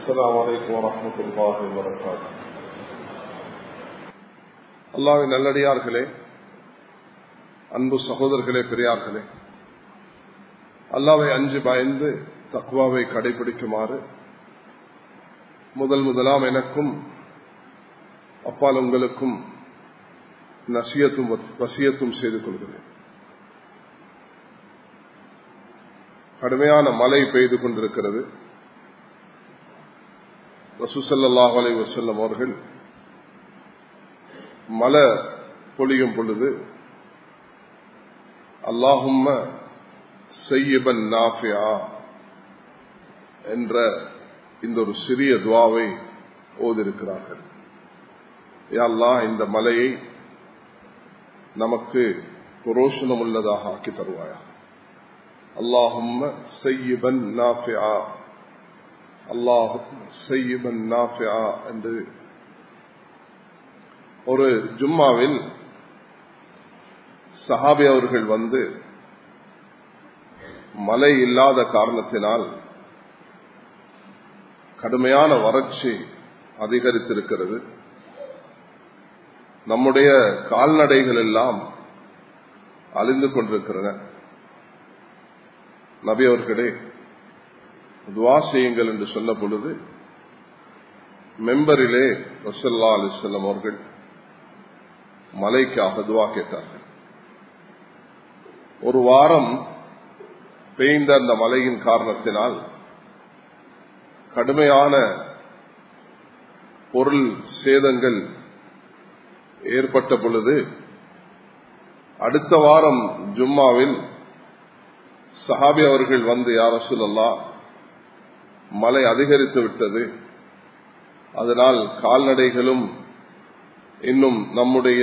السلام عليكم ورحمة الله وبركاته அல்லாவின் நல்லடியார்களே அன்பு சகோதரர்களே பெரியார்களே அல்லாவை அஞ்சு பயந்து தக்குவாவை கடைபிடிக்குமாறு முதல் முதலாம் எனக்கும் அப்பால் உங்களுக்கும் நசியத்தும் வசியத்தும் செய்து கொள்கிறேன் கடுமையான மழை பெய்து கொண்டிருக்கிறது ரசூசல்லாஹ் அலை வசல்லம் அவர்கள் மழை பொழியும் பொழுது அல்லாஹும்ம செய்யபன் நாஃபியா என்ற இந்த ஒரு சிறிய துவாவை ஓதிருக்கிறார்கள் யாழ்லா இந்த மலையை நமக்கு புரோஷனம் உள்ளதாக ஆக்கி தருவாயா அல்லாஹும்ம செய்யபன் நாஃபியா அல்லாஹ் செய்யபன் நாஃபியா என்று ஒரு ஜும்மாவில் சஹாபி அவர்கள் வந்து மழை இல்லாத காரணத்தினால் கடுமையான வறட்சி அதிகரித்திருக்கிறது நம்முடைய கால்நடைகள் எல்லாம் அழிந்து கொண்டிருக்கின்றன நபி அவர்களே துவா செய்யுங்கள் என்று சொன்ன பொழுது மெம்பரிலே ரசல்லா அலிஸ்லம் அவர்கள் மலைக்காக துவா கேட்டார்கள் ஒரு வாரம் பெய்ந்த அந்த மலையின் காரணத்தினால் கடுமையான பொருள் சேதங்கள் ஏற்பட்ட பொழுது அடுத்த வாரம் ஜும்மாவில் சஹாபி அவர்கள் வந்து யார சொல்லலாம் மழை அதிகரித்து விட்டது அதனால் கால்நடைகளும் இன்னும் நம்முடைய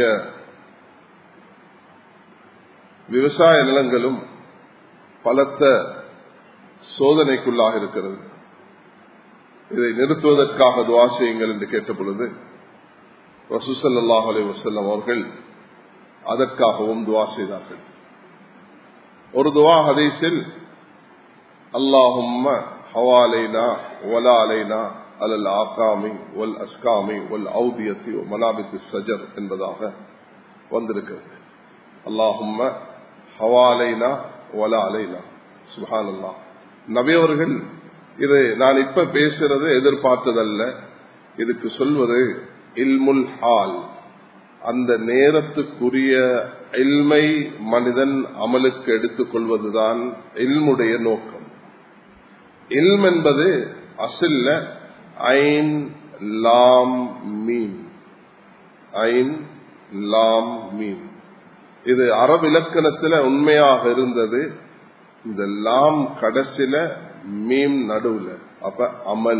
விவசாய நிலங்களும் பலத்த சோதனைக்குள்ளாக இருக்கிறது இதை நிறுத்துவதற்காக துவா செய்யுங்கள் என்று கேட்ட பொழுது ரசூசல்லாஹ் அலி வசல்லம் அவர்கள் அதற்காகவும் துவா செய்தார்கள் ஒரு துவா ஹதீஸில் அல்லாஹும்ம ஹவாலைனா ஒலாலைனா அலல் ஆகாமி ஒல் அஸ்காமி ஒல் அவுதியத்தி மனாபித்து சஜர் என்பதாக வந்திருக்கிறது அல்லாஹும்ம ஹவாலைனா ஒலா அலைனா சுஹான் அல்லா நபியவர்கள் இது நான் இப்ப பேசுறது எதிர்பார்த்ததல்ல இதுக்கு சொல்வது இல்முல் ஹால் அந்த நேரத்துக்குரிய இல்மை மனிதன் அமலுக்கு எடுத்துக் கொள்வதுதான் இல்முடைய நோக்கம் இல்ம் என்பது அசில்ல ஐன் லாம் மீன் ஐன் லாம் மீன் இது அரபு இலக்கணத்துல உண்மையாக இருந்தது இந்த லாம் கடைசில மீம் நடுவுல அப்ப அமல்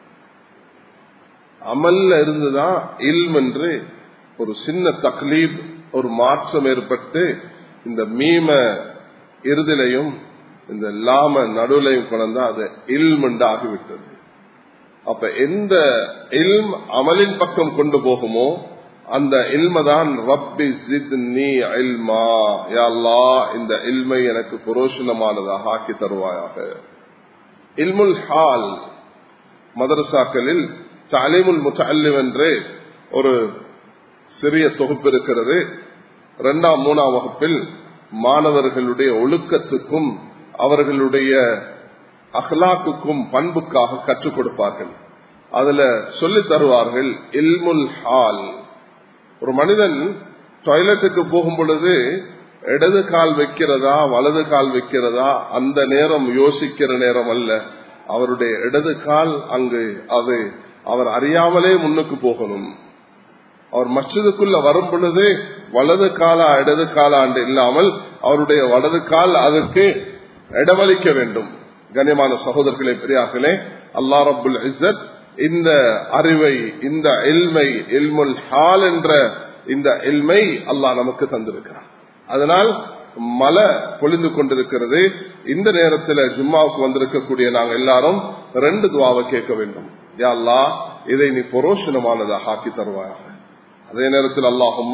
அமல்ல இருந்துதான் இல்ம் என்று ஒரு சின்ன தக்லீப் ஒரு மாற்றம் ஏற்பட்டு இந்த மீம இறுதிலையும் இந்த லாம நடுவுலையும் கொண்டா அது இல்மண்டு ஆகிவிட்டது அப்ப எந்த இல்ம் அமலின் பக்கம் கொண்டு போகுமோ அந்த இல்மதான் ரப்பி ஜித்னி இல்மா யாழ்லா இந்த இல்மை எனக்கு புரோஷனமானதாக ஆக்கி தருவாயாக இல்முல் ஹால் மதரசாக்களில் தாலிமுல் முத்தல்லிம் என்று ஒரு சிறிய தொகுப்பு இருக்கிறது இரண்டாம் மூணாம் வகுப்பில் மாணவர்களுடைய ஒழுக்கத்துக்கும் அவர்களுடைய அஹ்லாக்குக்கும் பண்புக்காக கற்றுக் கொடுப்பார்கள் அதுல சொல்லி தருவார்கள் இல்முல் ஹால் ஒரு மனிதன் டாய்லெட்டுக்கு போகும் பொழுது இடது கால் வைக்கிறதா வலது கால் வைக்கிறதா அந்த நேரம் யோசிக்கிற நேரம் அல்ல அவருடைய இடது கால் அங்கு அது அவர் அறியாமலே முன்னுக்கு போகணும் அவர் மஸ்ஜிதுக்குள்ள வரும் பொழுது வலது காலா இடது காலாண்டு இல்லாமல் அவருடைய வலது கால் அதற்கு இடமளிக்க வேண்டும் கனியமான சகோதரர்களே பெரியார்களே அல்லா ரபுல் இசத் இந்த அறிவை இந்த இல்மை இல்முல் ஹால் என்ற இந்த இல்மை அல்லாஹ் நமக்கு தந்திருக்கிறார் அதனால் மழை பொழிந்து கொண்டிருக்கிறது இந்த நேரத்தில் ஜும்மாவுக்கு வந்திருக்கக்கூடிய நாங்கள் எல்லாரும் ரெண்டு துவாவை கேட்க வேண்டும் யாழ்லா இதை நீ புரோஷனமானதாக ஆக்கி தருவாயாக அதே நேரத்தில் அல்லாஹும்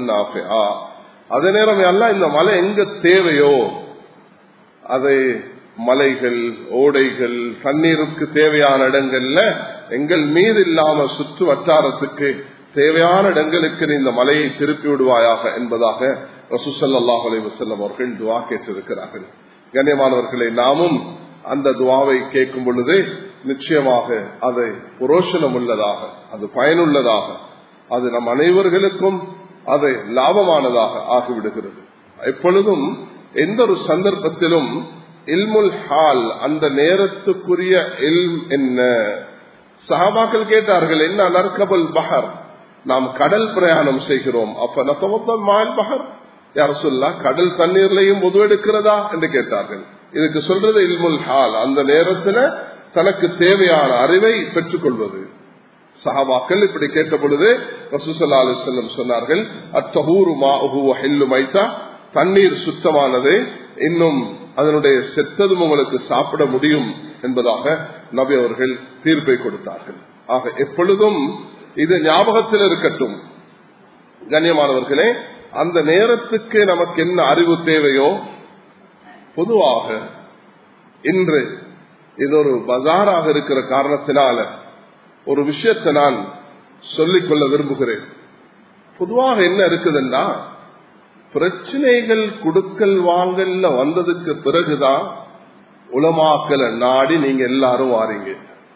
அதே நேரம் எல்லாம் இந்த மலை எங்க தேவையோ அதை மலைகள் ஓடைகள் தண்ணீருக்கு தேவையான இடங்கள்ல எங்கள் மீது இல்லாம சுற்று வட்டாரத்துக்கு தேவையான இடங்களுக்கு நீ இந்த மலையை திருப்பி விடுவாயாக என்பதாக ரசூசல்லாஹ் அலைவசல்லம் அவர்கள் துவா கேட்டிருக்கிறார்கள் கண்ணியமானவர்களை நாமும் அந்த துவாவை கேட்கும் பொழுது நிச்சயமாக அது புரோஷனம் உள்ளதாக அது பயனுள்ளதாக அது நம் அனைவர்களுக்கும் அது லாபமானதாக ஆகிவிடுகிறது எப்பொழுதும் எந்த ஒரு சந்தர்ப்பத்திலும் இல்முல் ஹால் அந்த நேரத்துக்குரிய இல் என்ன சஹாபாக்கள் கேட்டார்கள் என்ன நற்கபல் பஹர் நாம் கடல் பிரயாணம் செய்கிறோம் அப்ப நத்தவத்தல் மால் பஹர் யார் சொல்லா கடல் தண்ணீர்லையும் உதவெடுக்கிறதா என்று கேட்டார்கள் இதுக்கு சொல்றது இல்முல் ஹால் அந்த நேரத்துல தனக்கு தேவையான அறிவை பெற்றுக் கொள்வது சஹாபாக்கள் இப்படி கேட்ட பொழுது ரசூசல்லா அலிசல்லம் சொன்னார்கள் அத்தஹூரு மாஹு மைத்தா தண்ணீர் சுத்தமானது இன்னும் அதனுடைய செத்ததும் உங்களுக்கு சாப்பிட முடியும் என்பதாக நபி அவர்கள் தீர்ப்பை கொடுத்தார்கள் ஆக எப்பொழுதும் இது ஞாபகத்தில் இருக்கட்டும் கண்ணியமானவர்களே அந்த நேரத்துக்கு நமக்கு என்ன அறிவு தேவையோ பொதுவாக இன்று இது ஒரு பஜாராக இருக்கிற காரணத்தினால ஒரு விஷயத்தை நான் சொல்லிக்கொள்ள விரும்புகிறேன் பொதுவாக என்ன இருக்குதுன்னா பிரச்சனைகள் குடுக்கல் வாங்கல்ல வந்ததுக்கு பிறகுதான் உலமாக்கல நாடி நீங்க எல்லாரும் வாரீங்க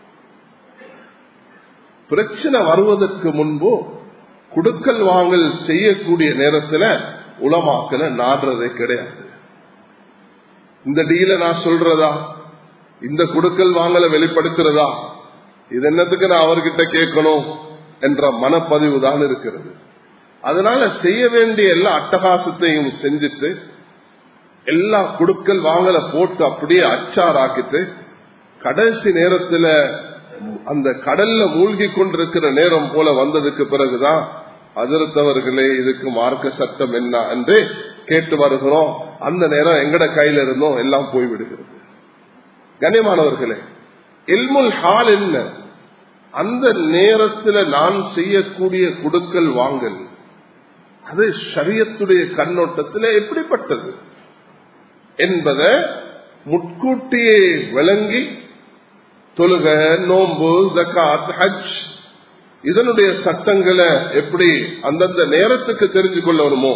பிரச்சனை வருவதற்கு முன்பு குடுக்கல் வாங்கல் செய்யக்கூடிய நேரத்துல உலமாக்கல நாடுறதே கிடையாது இந்த டீல நான் சொல்றதா இந்த குடுக்கல் வாங்கல வெளிப்படுத்துறதா இது என்னத்துக்கு நான் அவர்கிட்ட கேட்கணும் என்ற மனப்பதிவு தான் இருக்கிறது அதனால செய்ய வேண்டிய எல்லா அட்டகாசத்தையும் செஞ்சுட்டு எல்லா குடுக்கல் வாங்கல போட்டு அப்படியே அச்சாராக்கிட்டு கடைசி நேரத்துல அந்த கடல்ல மூழ்கி கொண்டிருக்கிற நேரம் போல வந்ததுக்கு பிறகுதான் அதிர்த்தவர்களே இதுக்கு மார்க்க சட்டம் என்ன என்று கேட்டு வருகிறோம் அந்த நேரம் எங்கட கையில இருந்தோம் எல்லாம் போய்விடுகிறது கண்ணியமானவர்களே இல்முல் ஹால் என்ன அந்த நேரத்தில் நான் செய்யக்கூடிய குடுக்கல் வாங்கல் அது சரியத்துடைய கண்ணோட்டத்தில் எப்படிப்பட்டது என்பதை முட்கூட்டியே விளங்கி தொழுக நோம்பு ஜக்காத் ஹஜ் இதனுடைய சட்டங்களை எப்படி அந்தந்த நேரத்துக்கு தெரிஞ்சு கொள்ளணுமோ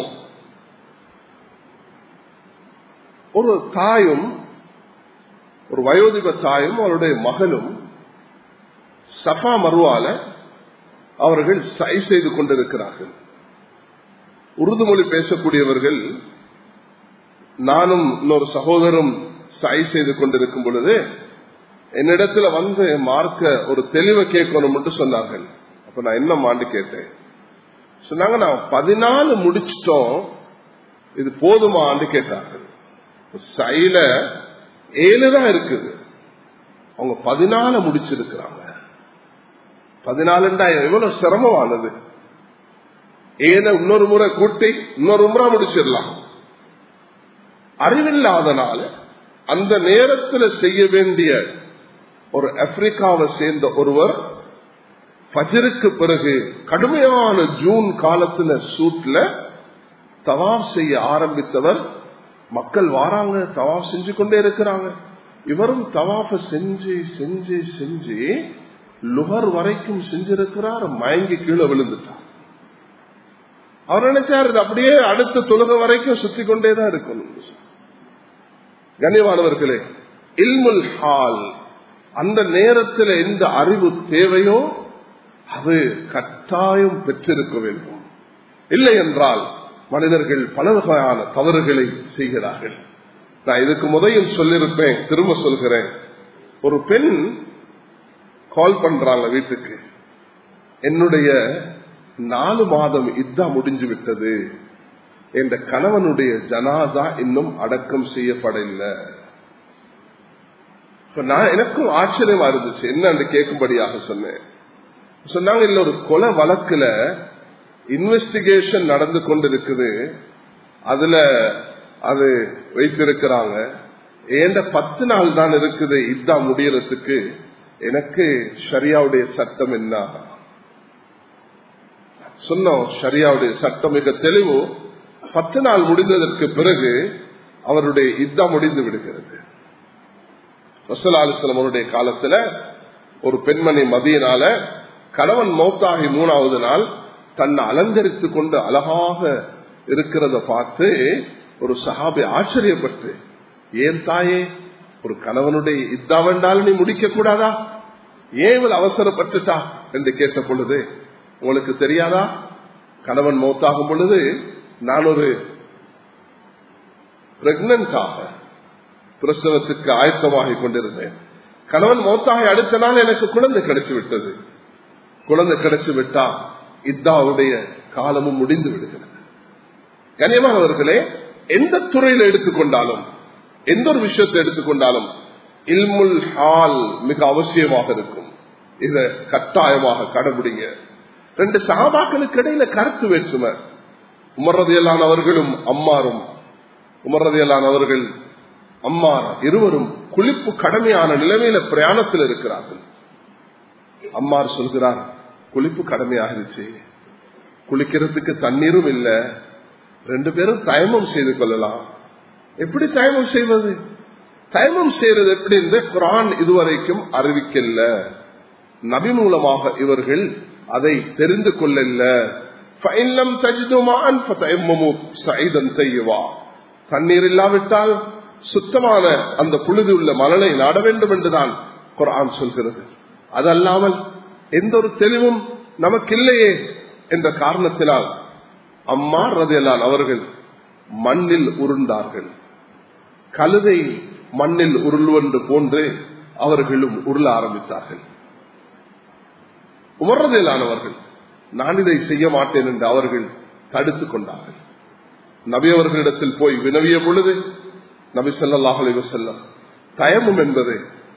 ஒரு தாயும் ஒரு வயோதிப தாயும் அவருடைய மகனும் சஃபா மருவால அவர்கள் சை செய்து கொண்டிருக்கிறார்கள் உருது மொழி பேசக்கூடியவர்கள் நானும் இன்னொரு சகோதரும் சை செய்து கொண்டிருக்கும் பொழுது என்னிடத்துல வந்து மார்க்க ஒரு தெளிவை கேட்கணும் சொன்னார்கள் அப்ப நான் என்ன மாண்டு கேட்டேன் சொன்னாங்க நான் பதினாலு முடிச்சிட்டோம் இது போதுமான்னு கேட்டார்கள் சைல ஏழு தான் இருக்குது அவங்க பதினாலு முடிச்சிருக்கிறாங்க பதினாலுண்டா எவ்வளவு சிரமமானது ஏன இன்னொரு முறை கூட்டி இன்னொரு முறை முடிச்சிடலாம் அறிவில்லாதனால அந்த நேரத்தில் செய்ய வேண்டிய ஒரு ஆப்பிரிக்காவை சேர்ந்த ஒருவர் பஜருக்கு பிறகு கடுமையான ஜூன் காலத்துல சூட்ல தவாப் செய்ய ஆரம்பித்தவர் மக்கள் வாராங்க தவாப் செஞ்சு கொண்டே இருக்கிறாங்க இவரும் தவாஃப செஞ்சு செஞ்சு செஞ்சு லுகர் வரைக்கும் செஞ்சிருக்கிறார் மயங்கி கீழே விழுந்துட்டார் அவர் நினைச்சாரு இது அப்படியே அடுத்த தொழுக வரைக்கும் சுத்தி கொண்டேதான் இருக்கணும் கண்ணியமானவர்களே இல்முல் ஹால் அந்த நேரத்தில் எந்த அறிவு தேவையோ அது கட்டாயம் பெற்றிருக்க வேண்டும் இல்லை என்றால் மனிதர்கள் பல வகையான தவறுகளை செய்கிறார்கள் நான் இதுக்கு முதல் சொல்லிருப்பேன் திரும்ப சொல்கிறேன் ஒரு பெண் கால் பண்றாங்க வீட்டுக்கு என்னுடைய நாலு மாதம் இதா முடிஞ்சு விட்டது என்ற கணவனுடைய ஜனாதா இன்னும் அடக்கம் செய்யப்படவில்லை நான் எனக்கும் ஆச்சரியமா இருந்துச்சு என்ன அந்த கேட்கும்படியாக சொன்னேன் சொன்னாங்க இல்ல ஒரு கொலை வழக்குல இன்வெஸ்டிகேஷன் நடந்து கொண்டிருக்குது அதுல அது வைத்திருக்கிறாங்க ஏண்ட பத்து நாள் தான் இருக்குது இதுதான் முடியறதுக்கு எனக்கு ஷரியாவுடைய சட்டம் என்ன சொன்னோம் ஷரியாவுடைய சட்டம் மிக தெளிவு பத்து நாள் முடிந்ததற்கு பிறகு அவருடைய இதா முடிந்து விடுகிறது ரசூல் அலிஸ்லாம் அவருடைய காலத்துல ஒரு பெண்மணி மதியனால கணவன் மௌத்தாகி மூணாவது நாள் தன்னை அலங்கரித்துக் கொண்டு அழகாக இருக்கிறத பார்த்து ஒரு சஹாபி ஆச்சரியப்பட்டு ஏன் தாயே ஒரு கணவனுடைய இத்தா வேண்டாலும் நீ முடிக்க கூடாதா ஏன் இவள் அவசரப்பட்டுட்டா என்று கேட்ட பொழுது உங்களுக்கு தெரியாதா கணவன் மௌத்தாகும் பொழுது நான் ஒரு பிரெக்னண்டாக பிரசவத்துக்கு ஆயத்தமாகி கொண்டிருந்தேன் கணவன் மௌத்தாகி அடுத்த நாள் எனக்கு குழந்தை கிடைச்சு விட்டது குழந்தை கிடைச்சு விட்டா இத்தாவுடைய காலமும் முடிந்து விடுகிறது கனியமானவர்களே எந்த துறையில எடுத்துக்கொண்டாலும் எந்த ஒரு விஷயத்தை எடுத்துக்கொண்டாலும் இல்முல் ஹால் மிக அவசியமாக இருக்கும் இத கட்டாயமாக கடைபிடிங்க ரெண்டு சகாபாக்களுக்கு இடையில கருத்து வேற்றுமை உமர்றதையெல்லாம் அவர்களும் அம்மாரும் உமர்றதையெல்லாம் அவர்கள் அம்மார் இருவரும் குளிப்பு கடமையான நிலைமையில பிரயாணத்தில் இருக்கிறார்கள் அம்மார் சொல்கிறார் குளிப்பு கடமையாகிருச்சு குளிக்கிறதுக்கு தண்ணீரும் இல்ல ரெண்டு பேரும் தயமம் செய்து கொள்ளலாம் எப்படி தயமம் செய்வது தயமம் செய்யறது எப்படி என்று குரான் இதுவரைக்கும் அறிவிக்கல நபி மூலமாக இவர்கள் அதை தெரிந்து கொள்ளல தண்ணீர் இல்லாவிட்டால் சுத்தமான அந்த புழுதி உள்ள மலனை நாட வேண்டும் என்றுதான் குரான் சொல்கிறது அதல்லாமல் எந்த ஒரு தெளிவும் நமக்கு இல்லையே என்ற காரணத்தினால் அம்மா ரதையலான் அவர்கள் மண்ணில் உருண்டார்கள் கழுதை மண்ணில் உருள்வென்று போன்று அவர்களும் உருள ஆரம்பித்தார்கள் உமர்றதையிலானவர்கள் நான் இதை செய்ய மாட்டேன் என்று அவர்கள் தடுத்துக் கொண்டார்கள் நபி அவர்களிடத்தில் போய் வினவிய பொழுது நபி சொல்லாஹ் செல்லம் தயமும் என்பது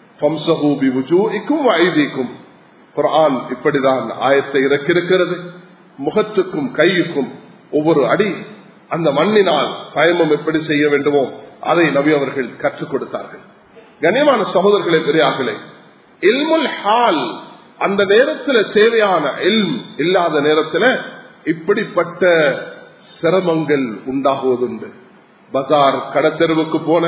ஐதீக்கும் குரான் இப்படிதான் ஆயத்தை இறக்கிருக்கிறது முகத்துக்கும் கையுக்கும் ஒவ்வொரு அடி அந்த மண்ணினால் பயமம் எப்படி செய்ய வேண்டுமோ அதை நபி அவர்கள் கற்றுக் கொடுத்தார்கள் கண்ணியமான சகோதரர்களே பெரியார்களே இல்முல் ஹால் அந்த நேரத்தில் தேவையான இல்ம் இல்லாத நேரத்தில் இப்படிப்பட்ட சிரமங்கள் உண்டாகுவதுண்டு பஜார் கடத்தெருவுக்கு போன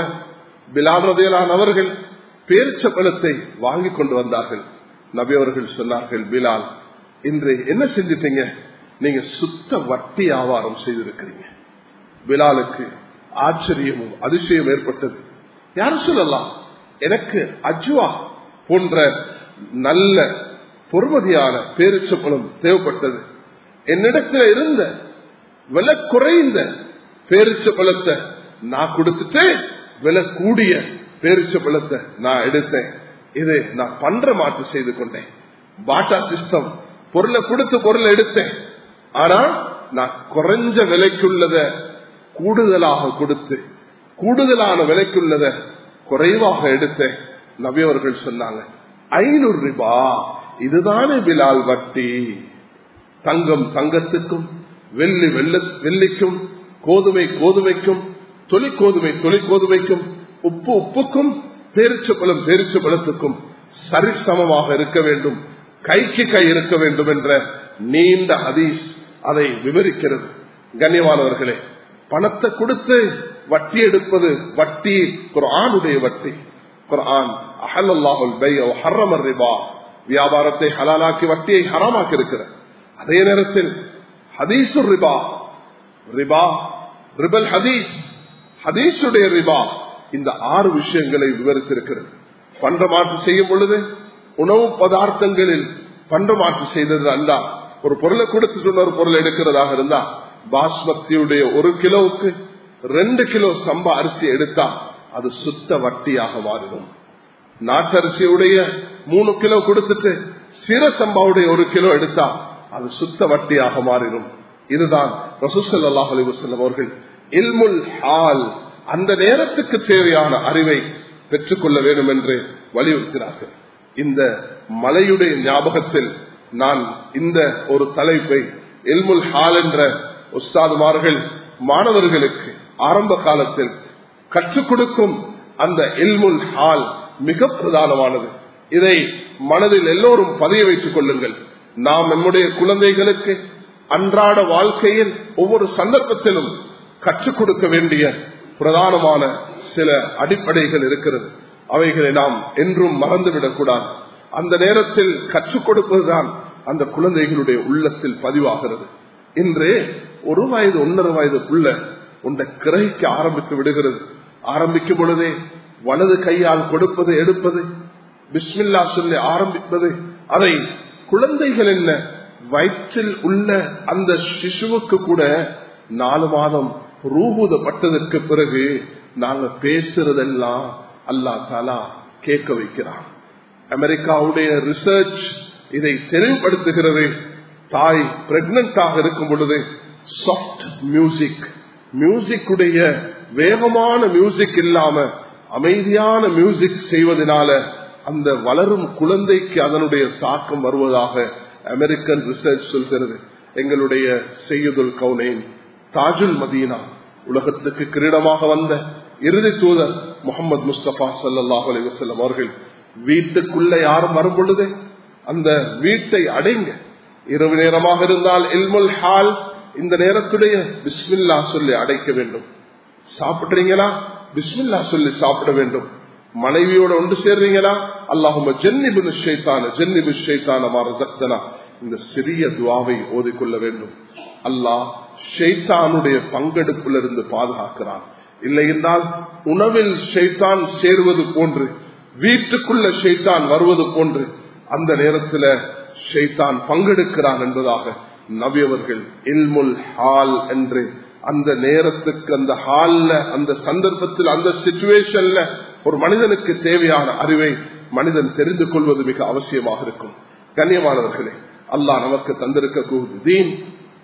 பிலால் அவர்கள் பேரிச்ச பழத்தை வாங்கி கொண்டு வந்தார்கள் நபி அவர்கள் சொன்னார்கள் பிலால் இன்று என்ன செஞ்சிட்டீங்க நீங்க சுத்த வட்டி வியாபாரம் செய்திருக்கிறீங்க பிலாலுக்கு ஆச்சரியமும் அதிசயம் ஏற்பட்டது யாரும் சொல்லலாம் எனக்கு அஜுவா போன்ற நல்ல பொறுமதியான பேரிச்சப்பழம் தேவைப்பட்டது என்னிடத்தில் இருந்த விலை குறைந்த பேரிச்ச பழத்தை நான் கொடுத்துட்டு விலை கூடிய பேரிச்ச பழத்தை நான் எடுத்தேன் இது நான் பண்ற மாற்று செய்து கொண்டேன் பாட்டா சிஸ்டம் பொருளை கொடுத்து பொருளை எடுத்தேன் ஆனா நான் குறைஞ்ச விலைக்குள்ளத கூடுதலாக கொடுத்து கூடுதலான விலைக்குள்ளத குறைவாக எடுத்தேன் நபியவர்கள் சொன்னாங்க ஐநூறு ரூபா இதுதானே பிலால் வட்டி தங்கம் தங்கத்துக்கும் வெள்ளி வெள்ள வெள்ளிக்கும் கோதுமை கோதுமைக்கும் தொலி கோதுமை தொலி கோதுமைக்கும் உப்பு உப்புக்கும் பேரிச்ச பழம் பேரிச்ச பழத்துக்கும் சரிசமமாக இருக்க வேண்டும் கைக்கு கை இருக்க வேண்டும் என்ற நீண்ட ஹதீஸ் அதை விவரிக்கிறது கண்ணியமானவர்களே பணத்தை கொடுத்து வட்டி எடுப்பது வட்டி குரானுடைய வட்டி குரான் அஹல்லாஹுல் பை ஹர்ரமர் ரிபா வியாபாரத்தை ஹலாலாக்கி வட்டியை ஹராமாக்கி இருக்கிறது அதே நேரத்தில் ஹதீசு ரிபா ரிபா ரிபல் ஹதீஸ் ஹதீஸுடைய ரிபா இந்த ஆறு விஷயங்களை விவரித்திருக்கிறது பண்ட மாற்று செய்யும் பொழுது உணவு பதார்த்தங்களில் பண்ட மாற்று செய்தது அல்ல ஒரு பொருளை கொடுத்துட்டு ஒரு பொருள் எடுக்கிறதாக இருந்தா பாஸ்மதியுடைய ஒரு கிலோவுக்கு ரெண்டு கிலோ சம்பா அரிசி எடுத்தா அது சுத்த வட்டியாக மாறிடும் நாட்டரிசியுடைய மூணு கிலோ கொடுத்துட்டு சிற சம்பாவுடைய ஒரு கிலோ எடுத்தா அது சுத்த வட்டியாக மாறிடும் இதுதான் ரசூசல் அல்லாஹ் அலிவசல்லம் அவர்கள் இல்முல் ஹால் அந்த நேரத்துக்கு தேவையான அறிவை பெற்றுக்கொள்ள வேண்டும் என்று வலியுறுத்தினார்கள் இந்த மலையுடைய ஞாபகத்தில் நான் இந்த ஒரு தலைப்பை இல்முல் ஹால் என்ற உஸ்தாதுமார்கள் மாணவர்களுக்கு ஆரம்ப காலத்தில் கற்றுக் கொடுக்கும் அந்த இல்முல் ஹால் மிக பிரதானமானது இதை மனதில் எல்லோரும் பதிய வைத்துக் கொள்ளுங்கள் நாம் நம்முடைய குழந்தைகளுக்கு அன்றாட வாழ்க்கையில் ஒவ்வொரு சந்தர்ப்பத்திலும் கற்றுக் கொடுக்க வேண்டிய பிரதானமான சில அடிப்படைகள் இருக்கிறது அவைகளை நாம் என்றும் மறந்துவிடக் கூடாது அந்த நேரத்தில் கற்றுக் கொடுப்பதுதான் அந்த குழந்தைகளுடைய உள்ளத்தில் பதிவாகிறது இன்று ஒரு வயது ஒன்றரை வயதுக்குள்ள உன்னை கிரகிக்க ஆரம்பித்து விடுகிறது ஆரம்பிக்கும் பொழுதே வலது கையால் கொடுப்பது எடுப்பது பிஸ்மில்லா சொல்லி ஆரம்பிப்பது அதை குழந்தைகள் என்ன வயிற்றில் உள்ள அந்த சிசுவுக்கு கூட நாலு மாதம் ரூபூதப்பட்டதற்கு பிறகு நாங்க பேசுறதெல்லாம் அல்லா தாலா கேட்க வைக்கிறான் அமெரிக்காவுடைய ரிசர்ச் இதை தெளிவுபடுத்துகிறது தாய் பிரெக்னண்டாக இருக்கும் பொழுது சாஃப்ட் மியூசிக் மியூசிக்குடைய வேகமான மியூசிக் இல்லாம அமைதியான மியூசிக் செய்வதனால அந்த வளரும் குழந்தைக்கு அதனுடைய தாக்கம் வருவதாக அமெரிக்கன் ரிசர்ச் சொல்கிறது எங்களுடைய செய்யுதுல் கவுனேன் தாஜுல் மதீனா உலகத்துக்கு கிரீடமாக வந்த இறுதி தூதர் முகமது முஸ்தபா சல்லாஹ் அலி வசல்லம் அவர்கள் வீட்டுக்குள்ள யாரும் வரும் பொழுது அந்த வீட்டை அடைங்க இரவு நேரமாக இருந்தால் இல்முல் ஹால் இந்த நேரத்துடைய பிஸ்மில்லா சொல்லி அடைக்க வேண்டும் சாப்பிடுறீங்களா பிஸ்மில்லா சொல்லி சாப்பிட வேண்டும் மனைவியோட ஒன்று சேர்றீங்களா அல்லாஹும ஜென்னிபு ஷைத்தான ஜென்னிபு ஷைத்தான மாறதத்தனா இந்த சிறிய துவாவை ஓதிக்கொள்ள வேண்டும் அல்லாஹ் ஷைத்தானுடைய பங்கெடுப்பிலிருந்து பாதுகாக்கிறான் இல்லை என்றால் உணவில் ஷைத்தான் சேர்வது போன்று வீட்டுக்குள்ள ஷைத்தான் வருவது போன்று அந்த நேரத்தில் ஷைத்தான் பங்கெடுக்கிறான் என்பதாக நபியவர்கள் இல்முல் ஹால் என்று அந்த நேரத்துக்கு அந்த ஹால்ல அந்த சந்தர்ப்பத்தில் அந்த சிச்சுவேஷன்ல ஒரு மனிதனுக்கு தேவையான அறிவை மனிதன் தெரிந்து கொள்வது மிக அவசியமாக இருக்கும் கண்ணியமானவர்களே அல்லாஹ் நமக்கு தந்திருக்க தீன்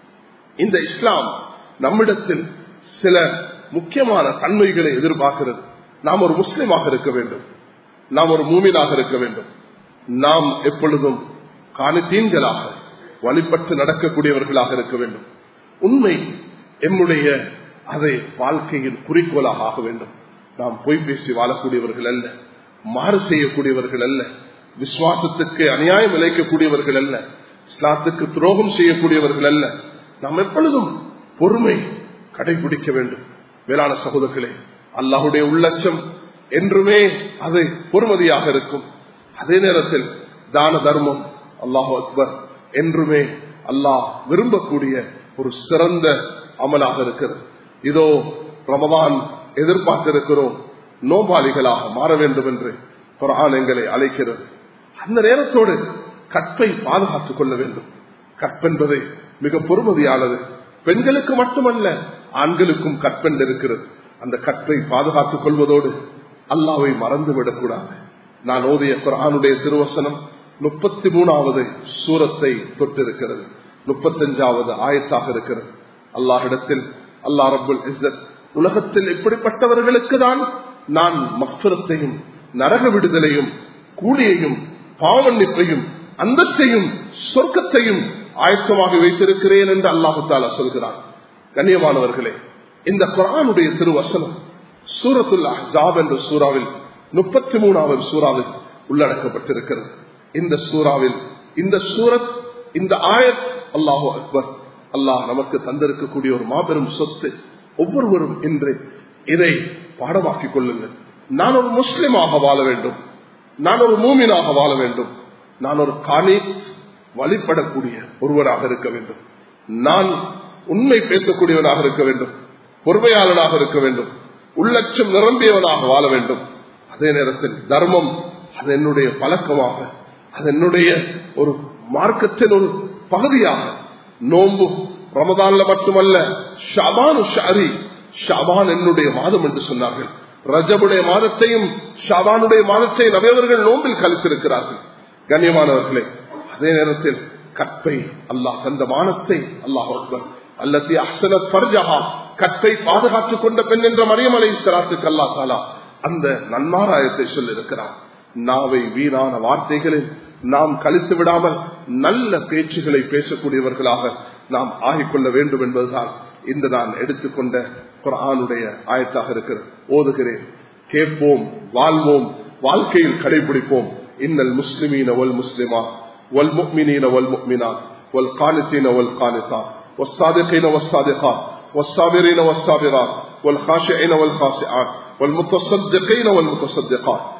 இந்த இஸ்லாம் நம்மிடத்தில் சில முக்கியமான தன்மைகளை எதிர்பார்க்கிறது நாம் ஒரு முஸ்லிமாக இருக்க வேண்டும் நாம் ஒரு மூமினாக இருக்க வேண்டும் நாம் எப்பொழுதும் காணித்தீன்களாக வழிபட்டு நடக்கக்கூடியவர்களாக இருக்க வேண்டும் உண்மை எம்முடைய அதை வாழ்க்கையின் குறிக்கோளாக ஆக வேண்டும் நாம் பொய் பேசி வாழக்கூடியவர்கள் அல்ல மாறு செய்யக்கூடியவர்கள் அல்ல விசுவாசத்துக்கு அநியாயம் விளைக்கக்கூடியவர்கள் அல்ல இஸ்லாத்துக்கு துரோகம் செய்யக்கூடியவர்கள் அல்ல நாம் எப்பொழுதும் பொறுமை கடைபிடிக்க வேண்டும் வேளாண் சகோதரர்களே அல்லாஹுடைய உள்ளட்சம் என்றுமே அது பொறுமதியாக இருக்கும் அதே நேரத்தில் தான தர்மம் அல்லாஹு அக்பர் என்றுமே அல்லாஹ் விரும்பக்கூடிய ஒரு சிறந்த அமலாக இருக்கிறது இதோ ரமதான் எதிர்பார்த்திருக்கிறோம் நோபாளிகளாக மாற வேண்டும் என்று குரான் எங்களை அழைக்கிறது அந்த நேரத்தோடு கற்பை பாதுகாத்துக் கொள்ள வேண்டும் கற்பென்பது மிக பொறுமதியானது பெண்களுக்கு மட்டுமல்ல ஆண்களுக்கும் கற்பெண் இருக்கிறது அந்த கற்பை பாதுகாத்துக் கொள்வதோடு அல்லாவை மறந்து விடக்கூடாது நான் ஓதிய குரானுடைய திருவசனம் முப்பத்தி மூணாவது சூரத்தை தொட்டிருக்கிறது முப்பத்தஞ்சாவது ஆயத்தாக இருக்கிறது அல்லாஹிடத்தில் அல்லா ரபுல் இஸ்ஸத் உலகத்தில் இப்படிப்பட்டவர்களுக்கு தான் நான் மஃபரத்தையும் நரக விடுதலையும் கூலியையும் பாவமன்னிப்பையும் அந்தத்தையும் சொர்க்கத்தையும் ஆயத்தமாக வைத்திருக்கிறேன் என்று அல்லாஹு தாலா சொல்கிறான் கண்ணியமானவர்களே இந்த குரானுடைய திருவசனம் சூரத்துல் அஹாப் என்ற சூறாவில் முப்பத்தி மூணாவது சூறாவில் உள்ளடக்கப்பட்டிருக்கிறது இந்த சூறாவில் இந்த சூரத் இந்த ஆயத் அல்லாஹு அக்பர் அல்லாஹ் நமக்கு தந்திருக்கக்கூடிய ஒரு மாபெரும் சொத்து ஒவ்வொருவரும் இன்று இதை பாடமாக்கிக் கொள்ளுங்கள் நான் ஒரு முஸ்லிமாக வாழ வேண்டும் நான் ஒரு மூமினாக வாழ வேண்டும் நான் ஒரு காணி வழிபடக்கூடிய ஒருவராக இருக்க வேண்டும் நான் உண்மை பேசக்கூடியவனாக இருக்க வேண்டும் பொறுமையாளனாக இருக்க வேண்டும் உள்ளட்சம் நிரம்பியவனாக வாழ வேண்டும் அதே நேரத்தில் தர்மம் அது என்னுடைய பழக்கமாக அது என்னுடைய ஒரு மார்க்கத்தின் ஒரு பகுதியாக நோம்பு ரமதான்ல மட்டுமல்ல ஷபானு ஷாரி ஷபான் என்னுடைய மாதம் என்று சொன்னார்கள் ரஜபுடைய மாதத்தையும் ஷபானுடைய மாதத்தையும் நபையவர்கள் நோம்பில் கழித்திருக்கிறார்கள் கண்ணியமானவர்களே அதே நேரத்தில் கற்பை அல்லாஹ் தந்த மானத்தை அல்லாஹ் அல்லத்தி அசனத் பர்ஜஹா கற்பை பாதுகாத்துக் கொண்ட பெண் என்ற மரியமலை சராத்துக்கு அல்லா தாலா அந்த நன்மாராயத்தை சொல்லியிருக்கிறார் நாவை வீணான வார்த்தைகளில் நாம் கழித்து விடாமல் நல்ல பேச்சுகளை பேசக்கூடியவர்களாக நாம் ஆகிக்கொள்ள வேண்டும் என்பதுதான் இந்த நான் எடுத்துக்கொண்ட குரானுடைய ஆயத்தாக இருக்கிறது ஓதுகிறேன் கேட்போம் வாழ்வோம் வாழ்க்கையில் கடைபிடிப்போம் இன்னல் முஸ்லிமீன ஒல் முஸ்லிமா வல் முக்மினீன வல் முக்மினா வல் கானித்தீன வல் கானிதா والصادقين والصادقات والصابرين والصابرات والخاشعين والخاشعات والمتصدقين والمتصدقات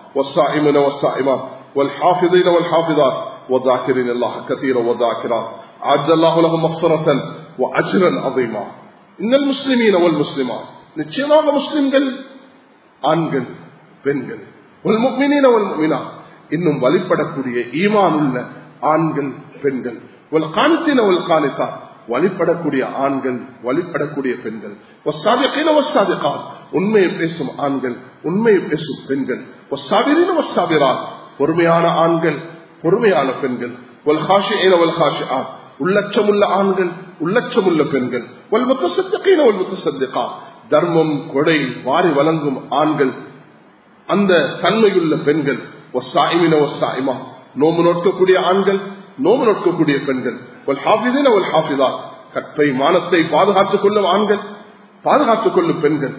والصائمين والصائمات والحافظين والحافظات والذاكرين الله كثيرا والذاكرات عز الله لهم مغفرة وأجرا عظيما إن المسلمين والمسلمات நிச்சயமாக முஸ்லிம்கள் ஆண்கள் பெண்கள் والمؤمنين والمؤمنات இன்னும் வழிபடக்கூடிய ஈமான் உள்ள ஆண்கள் பெண்கள் والقانتين والقانتات வழிபடக்கூடிய ஆண்கள் வழிபடக்கூடிய பெண்கள் والصادقين والصادقات உண்மையை பேசும் ஆண்கள் உண்மையை பேசும் பெண்கள் والصابرين والصابرات பொறுமையான ஆண்கள் பொறுமையான பெண்கள் والخاشعين والخاشعات உள்ளச்சமுள்ள ஆண்கள் உள்ளச்சமுள்ள பெண்கள் والمتصدقين والمتصدقات தர்மம் கொடை வாரி வழங்கும் ஆண்கள் அந்த தன்மையுள்ள பெண்கள் ஒசாயிமின ஒசாயிமா நோம்பு நோக்கக்கூடிய ஆண்கள் நோம்பு நோக்கக்கூடிய பெண்கள் ஒல் ஹாஃபிதின ஒல் ஹாஃபிதா கற்பை மானத்தை பாதுகாத்துக் கொள்ளும் ஆண்கள் பாதுகாத்துக் கொள்ளும் பெண்கள்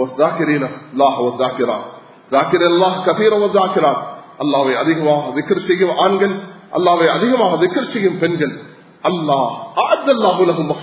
அல்லாவை அதிகமாக திக்கர் செய்யும் ஆண்கள் அல்லாவை அதிகமாக திக்கர் செய்யும் பெண்கள் அல்லாஹ்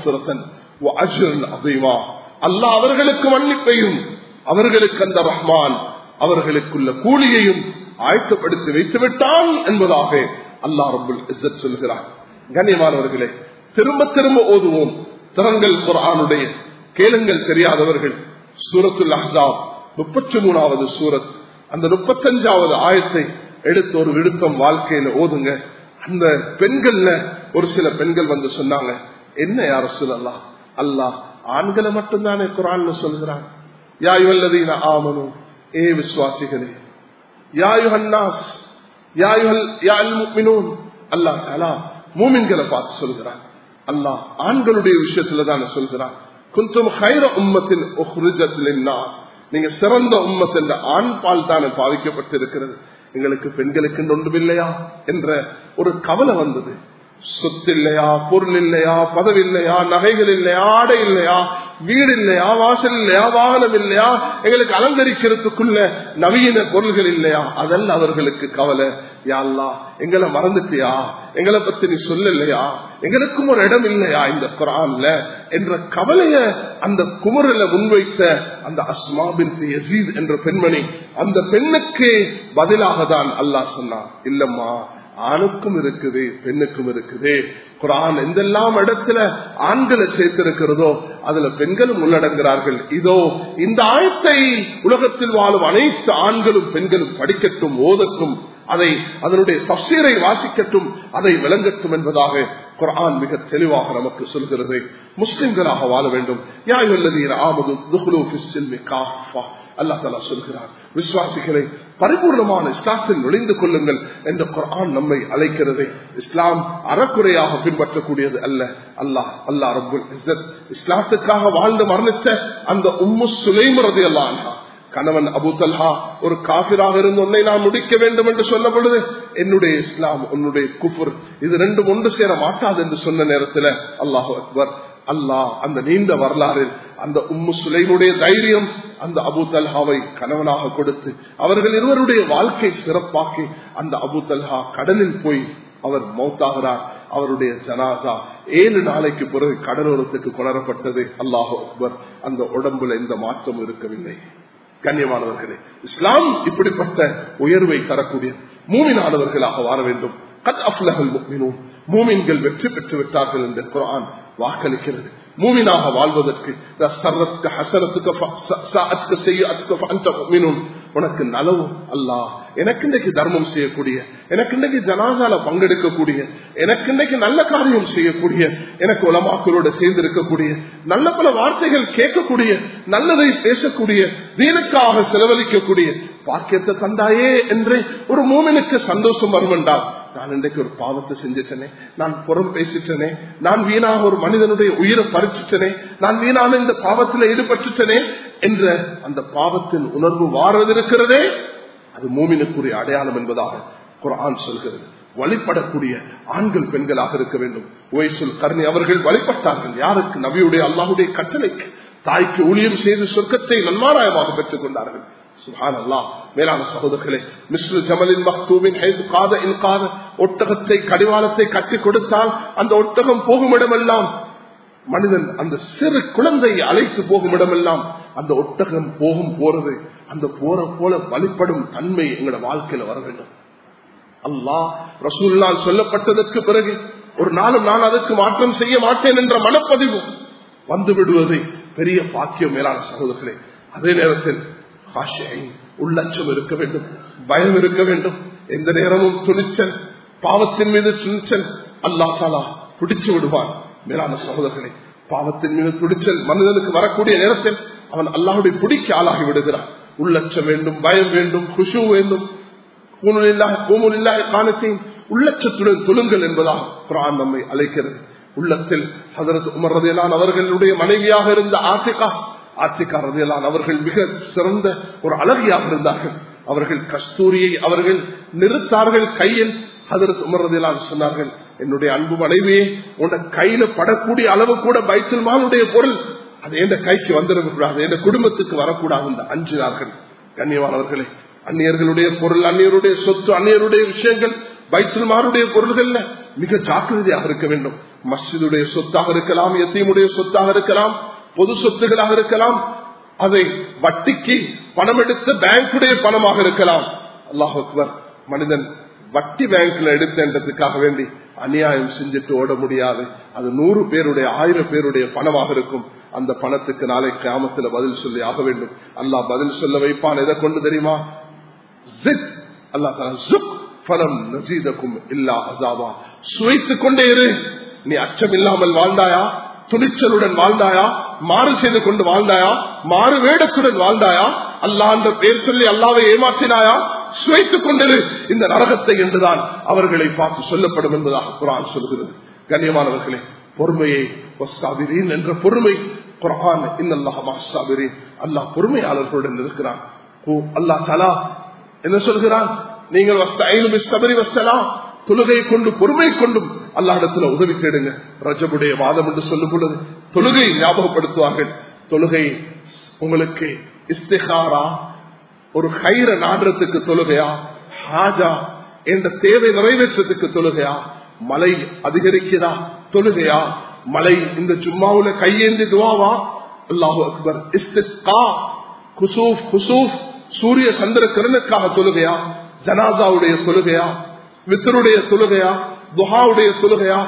அல்லாஹ் அவர்களுக்கு மன்னிப்பையும் அவர்களுக்கு அந்த ரஹ்மான் அவர்களுக்குள்ள கூலியையும் ஆயத்தப்படுத்தி வைத்து விட்டான் என்பதாக அல்லாஹ் ரபுல் இஸ்ஸத் சொல்கிறார் கண்ணியமானவர்களே திரும்ப திரும்ப ஓதுவோம் திறங்கள் குரானுடைய கேளுங்கள் தெரியாதவர்கள் சூரத்துல் அஹாப் முப்பத்தி மூணாவது சூரத் அந்த முப்பத்தஞ்சாவது ஆயத்தை எடுத்து ஒரு விடுத்தம் வாழ்க்கையில ஓதுங்க அந்த பெண்கள்ல ஒரு சில பெண்கள் வந்து சொன்னாங்க என்ன யார சொல்லலாம் அல்லாஹ் ஆண்களை மட்டும்தானே குரான் சொல்கிறான் யாயுவல்லதீன ஆமனும் ஏ விசுவாசிகளே யாயுஹன்னாஸ் யாயுஹல் யால் முக்மினூன் அல்லாஹ் தஆலா மூமின்களை பார்த்து சொல்கிறான் அல்லாஹ் ஆண்களுடைய விஷயத்துல தானே சொல்கிறான் குந்தும் ஹைர உம்மத்தின் உஹ்ரிஜத் லின்னாஸ் நீங்க சிறந்த உம்மத் என்ற ஆண் பால் தானே பாவிக்கப்பட்டிருக்கிறது எங்களுக்கு பெண்களுக்கு ஒன்றும் இல்லையா என்ற ஒரு கவலை வந்தது சொத்து இல்லையா பொருள் இல்லையா பதவி இல்லையா நகைகள் இல்லையா ஆடை இல்லையா வீடு இல்லையா வாசல் இல்லையா வாகனம் இல்லையா எங்களுக்கு அலங்கரிக்கிறதுக்குள்ள நவீன பொருள்கள் இல்லையா அதல்ல அவர்களுக்கு கவலை யாழ்லா எங்களை மறந்துட்டியா எங்களை பத்தி நீ சொல்லலையா எங்களுக்கும் ஒரு இடம் இல்லையா இந்த குரான்ல என்ற கவலைய அந்த குமரில முன்வைத்த அந்த அஸ்மாபின் யசீத் என்ற பெண்மணி அந்த பெண்ணுக்கு பதிலாக தான் அல்லாஹ் சொன்னான் இல்லம்மா ஆணுக்கும் இருக்குது பெண்ணுக்கும் இருக்குது குரான் எந்தெல்லாம் இடத்துல ஆண்களை சேர்த்திருக்கிறதோ அதுல பெண்களும் உள்ளடங்குகிறார்கள் இதோ இந்த ஆயத்தை உலகத்தில் வாழும் அனைத்து ஆண்களும் பெண்களும் படிக்கட்டும் ஓதட்டும் அதை அதனுடைய தப்சீரை வாசிக்கட்டும் அதை விளங்கட்டும் என்பதாக குரான் மிக தெளிவாக நமக்கு சொல்கிறது முஸ்லிம்களாக வாழ வேண்டும் யாயுள்ளதீர் ஆமது அல்லா தலா சொல்கிறார் விசுவாசிகளை பரிபூர்ணமான இஸ்லாத்தில் நுழைந்து கொள்ளுங்கள் என்ற குரான் நம்மை அழைக்கிறது இஸ்லாம் அறக்குறையாக பின்பற்றக்கூடியது அல்ல அல்லாஹ் அல்லா ரபுல் இஸ்லாத்துக்காக வாழ்ந்து மரணித்த அந்த உம்மு சுலைமுறது அல்லாஹ் கணவன் அபு தல்ஹா ஒரு காபிராக இருந்து உன்னை நான் முடிக்க வேண்டும் என்று சொன்ன பொழுது என்னுடைய இஸ்லாம் உன்னுடைய குஃபுர் இது ரெண்டும் ஒன்று சேர மாட்டாது என்று சொன்ன நேரத்தில் அல்லாஹு அக்பர் அல்லாஹ் அந்த நீண்ட வரலாறில் அந்த உம்மு சுலைமுடைய தைரியம் அந்த அபு தல்ஹாவை கணவனாக கொடுத்து அவர்கள் இருவருடைய வாழ்க்கை சிறப்பாக்கி அந்த அபு தல்ஹா கடலில் போய் அவர் மௌத்தாகிறார் அவருடைய ஜனாசா ஏழு நாளைக்கு பிறகு கடலோரத்துக்கு கொணரப்பட்டது அல்லாஹு அக்பர் அந்த உடம்புல எந்த மாற்றம் இருக்கவில்லை கண்ணியமானவர்களே இஸ்லாம் இப்படிப்பட்ட உயர்வை தரக்கூடிய மூமினானவர்களாக வாழ வேண்டும் கத் அப்லகல் முக்மினூன் மூமின்கள் வெற்றி பெற்று விட்டார்கள் என்று குரான் வாக்களிக்கிறது மூமினாக வாழ்வதற்கு உனக்கு நலவு அல்லா எனக்கு இன்றைக்கு தர்மம் செய்யக்கூடிய எனக்கு இன்றைக்கு ஜனாசால பங்கெடுக்கக்கூடிய எனக்கு இன்றைக்கு நல்ல காரியம் செய்யக்கூடிய எனக்கு உலமாக்களோட சேர்ந்து இருக்கக்கூடிய நல்ல பல வார்த்தைகள் கேட்கக்கூடிய நல்லதை பேசக்கூடிய வீணுக்காக செலவழிக்கக்கூடிய பாக்கியத்தை தந்தாயே என்று ஒரு மூமினுக்கு சந்தோஷம் வரும் என்றால் நான் இன்றைக்கு ஒரு பாவத்தை செஞ்சிட்டனே நான் புறம் பேசிட்டனே நான் வீணாக ஒரு மனிதனுடைய உயிரை பறிச்சிட்டனே நான் வீணான இந்த பாவத்தில் ஈடுபட்டுட்டனே என்ற அந்த பாவத்தின் உணர்வு வாரது இருக்கிறதே அது மூமினுக்குரிய அடையாளம் என்பதாக குரான் சொல்கிறது வழிபடக்கூடிய ஆண்கள் பெண்களாக இருக்க வேண்டும் ஒய்சுல் கர்ணி அவர்கள் வழிபட்டார்கள் யாருக்கு நபியுடைய அல்லாஹுடைய கட்டளைக்கு தாய்க்கு ஊழியம் செய்து சொர்க்கத்தை நன்மாராயமாக பெற்றுக் கொண்டார்கள் சுஹான் அல்லா மேலான சகோதரர்களே மிஸ்ரு ஜமலின் மக்தூமின் காத இன் காத ஒட்டகத்தை கடிவாளத்தை கட்டி கொடுத்தால் அந்த ஒட்டகம் போகும் இடமெல்லாம் மனிதன் அந்த சிறு குழந்தையை அழைத்து போகும் இடமெல்லாம் அந்த ஒட்டகம் போகும் போறது அந்த போற போல வழிபடும் தன்மை எங்களோட வாழ்க்கையில வர வேண்டும் அல்லாஹ் ரசூல்லால் சொல்லப்பட்டதற்கு பிறகு ஒரு நாளும் நான் அதற்கு மாற்றம் செய்ய மாட்டேன் என்ற மனப்பதிவு வந்து விடுவது பெரிய பாக்கியம் மேலான சகோதரர்களே அதே நேரத்தில் உள்ளச்சம் இருக்க வேண்டும் பயம் இருக்க வேண்டும் எந்த நேரமும் துணிச்சல் பாவத்தின் மீது துணிச்சல் அல்லா தாலா பிடிச்சு விடுவான் மேலான சகோதரர்களே பாவத்தின் மீது துடிச்சல் மனிதனுக்கு வரக்கூடிய நேரத்தில் அவன் அல்லாஹுடைய பிடிக்க ஆளாகி விடுகிறான் உள்ளச்சம் வேண்டும் பயம் வேண்டும் குஷு வேண்டும் உள்ளச்சத்துடன் தொழுங்கள் என்பதாக குரான் நம்மை அழைக்கிறது உள்ளத்தில் ஹதரத் உமர் ரதையலான் அவர்களுடைய மனைவியாக இருந்த ஆசிகா ஆசிகா ரதையலான் அவர்கள் மிக சிறந்த ஒரு அழகியாக இருந்தார்கள் அவர்கள் கஸ்தூரியை அவர்கள் நிறுத்தார்கள் கையில் ஹதரத் உமர் ரதையலான் சொன்னார்கள் என்னுடைய அன்பு மனைவியே உன்னை கையில படக்கூடிய அளவு கூட பைசல்மானுடைய பொருள் அது எந்த கைக்கு வந்துடக்கூடாது எந்த குடும்பத்துக்கு வரக்கூடாது என்று அஞ்சினார்கள் கண்ணியமானவர்களே அந்நியர்களுடைய பொருள் அந்நியருடைய சொத்து அந்நியருடைய விஷயங்கள் பைத்துல்மாருடைய பொருள்கள்ல மிக ஜாக்கிரதையாக இருக்க வேண்டும் மஸ்ஜிதுடைய சொத்தாக இருக்கலாம் எத்தீமுடைய சொத்தாக இருக்கலாம் பொது சொத்துகளாக இருக்கலாம் அதை வட்டிக்கு பணம் எடுத்த பேங்குடைய பணமாக இருக்கலாம் அல்லாஹ் அக்பர் மனிதன் வட்டி பேங்க்ல எடுத்ததுக்காக வேண்டி அநியாயம் செஞ்சுட்டு ஓட முடியாது அது நூறு பேருடைய ஆயிரம் பேருடைய பணமாக இருக்கும் அந்த பணத்துக்கு நாளை கிராமத்துல பதில் சொல்லி ஆக வேண்டும் அல்லாஹ் பதில் சொல்ல வைப்பான் எதை கொண்டு தெரியுமா சுவைத்துக் கொண்டே இரு நீ அச்சம் இல்லாமல் வாழ்ந்தாயா துணிச்சலுடன் வாழ்ந்தாயா மாறு செய்து கொண்டு வாழ்ந்தாயா மாறு வேடத்துடன் வாழ்ந்தாயா அல்லா என்ற பேர் சொல்லி அல்லாவை ஏமாற்றினாயா சுவைத்துக் கொண்டிரு இந்த நரகத்தை என்றுதான் அவர்களை பார்த்து சொல்லப்படும் என்பதாக குரான் சொல்கிறது கண்ணியமானவர்களே பொறுமையை என்ற பொறுமை குரான் அல்லாஹ் பொறுமையாளர்களுடன் இருக்கிறான் அல்லா தலா என்ன சொல்கிறான் நீங்கள் தொழுகை கொண்டு பொறுமை கொண்டும் அல்லாஹிடத்துல உதவி தேடுங்க ரஜபுடைய வாதம் என்று சொல்லும் பொழுது தொழுகை ஞாபகப்படுத்துவார்கள் தொழுகை உங்களுக்கு இஸ்திகாரா ஒரு கயிற நாடுறதுக்கு தொழுகையா ஹாஜா என்ற தேவை நிறைவேற்றத்துக்கு தொழுகையா மழை அதிகரிக்கிறா தொழுகையா மழை இந்த சும்மாவுல கையேந்தி துவாவா அல்லாஹு அக்பர் இஸ்திஸ்கா குசூப் குசூப் சூரிய சந்திர கிரணுக்காக தொழுகையா ஜனாதாவுடைய தொழுகையா வித்தருடைய தொழுகையா துஹாவுடைய தொழுகையா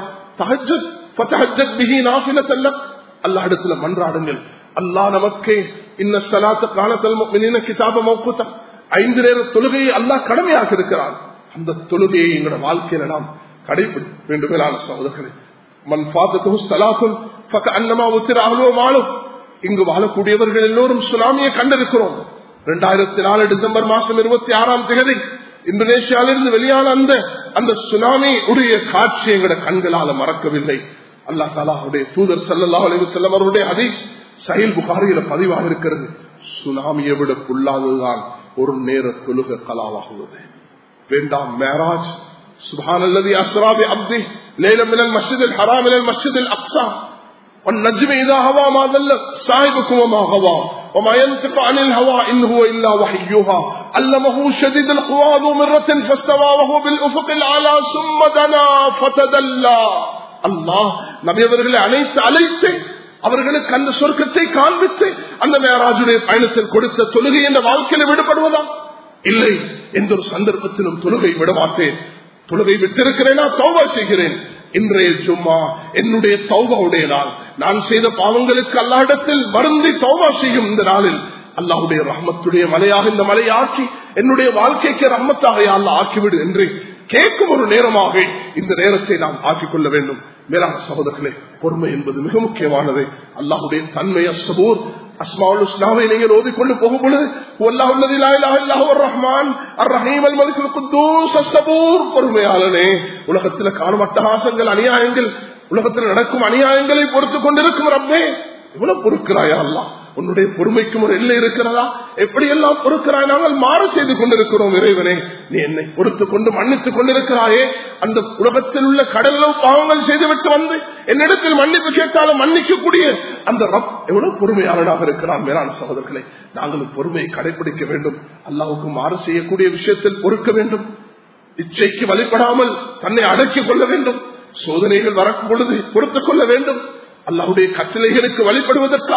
அல்லா இடத்துல மன்றாடுங்கள் அல்லா நமக்கு இன்ன சலாத்த காலத்தல் கிதாப மௌக்குத்த ஐந்து நேர தொழுகையை அல்லாஹ் கடமையாக இருக்கிறான் அந்த தொழுகையை எங்களோட வாழ்க்கையில நாம் கடைபிடி வேண்டுமேலான சகோதரர்களே மண் பாத்தத்து சலாத்தும் பக்க அன்னமா உத்திர அகலுவமாலும் இங்கு வாழக்கூடியவர்கள் எல்லோரும் சுனாமியை கண்டிருக்கிறோம் இரண்டாயிரத்தி நாலு டிசம்பர் மாசம் இருபத்தி ஆறாம் தேதி இந்தோனேஷியாவிலிருந்து வெளியான அந்த அந்த சுனாமி உடைய காட்சி எங்கட கண்களால மறக்கவில்லை அல்லா தாலாவுடைய தூதர் சல்லா அலி செல்லம் அவருடைய அதி சயில் புகாரியில பதிவாக இருக்கிறது சுனாமியை விட புல்லாததுதான் ஒரு நேர தொழுக கலாவாகுவது வேண்டாம் மேராஜ் سبحان الذي أسرى بعبده ليلا من المسجد الحرام إلى المسجد الأقصى والنجم إذا هوى ما ضل صاحبكم وما غوى وما ينطق عن الهوى إن هو إلا وحيها علمه شديد القوى ذو مرة فاستوى وهو بالأفق الأعلى ثم دنا فتدلى அல்லாஹ் நபி அவர்களை அழைத்து அழைத்து அவர்களுக்கு அந்த சொர்க்கத்தை காண்பித்து அந்த மேராஜுடைய பயணத்தில் கொடுத்த தொழுகை என்ற வாழ்க்கையில விடுபடுவதா இல்லை எந்த ஒரு சந்தர்ப்பத்திலும் தொழுகை விடமாட்டேன் தொழுகை விட்டிருக்கிறேனா தௌபா செய்கிறேன் இன்றைய சும்மா என்னுடைய தௌபாவுடைய நாள் நான் செய்த பாவங்களுக்கு அல்லாஹிடத்தில் வருந்தி தௌபா செய்யும் இந்த நாளில் அல்லாஹுடைய ரஹமத்துடைய மலையாக இந்த மலையை ஆக்கி என்னுடைய வாழ்க்கைக்கு ரஹமத்தாக அல்ல ஆக்கிவிடு என்று கேட்கும் ஒரு நேரமாக இந்த நேரத்தை நாம் ஆக்கிக் கொள்ள வேண்டும் மேலான சகோதரர்களே பொறுமை என்பது மிக முக்கியமானது அல்லாஹுடைய தன்மைய சபூர் அஸ்மாவுல் இஸ்லாமை நீங்கள் ஓதிக்கொண்டு போகும் பொழுது ரஹ்மான் அர் ரஹீம் அல் மலிகுல் குத்தூஸ் அஸ்ஸபூர் பொறுமையாளனே உலகத்தில் காணும் அட்டகாசங்கள் அநியாயங்கள் உலகத்தில் நடக்கும் அநியாயங்களை பொறுத்துக் கொண்டிருக்கும் ரப்பே இவ்வளவு பொறுக்கிறாயா அல்லாஹ் உன்னுடைய பொறுமைக்கும் ஒரு எல்லை இருக்கிறதா எப்படி எல்லாம் பொறுக்கிறாய் நாங்கள் மாறு செய்து கொண்டிருக்கிறோம் இறைவனே நீ என்னை பொறுத்து கொண்டு மன்னித்துக் கொண்டிருக்கிறாயே அந்த உலகத்தில் உள்ள கடலில் பாவங்கள் செய்துவிட்டு வந்து என்னிடத்தில் மன்னிப்பு கேட்டாலும் மன்னிக்கக்கூடிய அந்த ரப் எவ்வளவு பொறுமையாளனாக இருக்கிறான் மேலான சகோதரர்களை நாங்களும் பொறுமையை கடைபிடிக்க வேண்டும் அல்லாவுக்கு மாறு செய்யக்கூடிய விஷயத்தில் பொறுக்க வேண்டும் இச்சைக்கு வழிபடாமல் தன்னை அடக்கிக் கொள்ள வேண்டும் சோதனைகள் வரக்கும் பொழுது பொறுத்துக் கொள்ள வேண்டும் அல்லாவுடைய கட்டளைகளுக்கு வழிபடுவதற்காக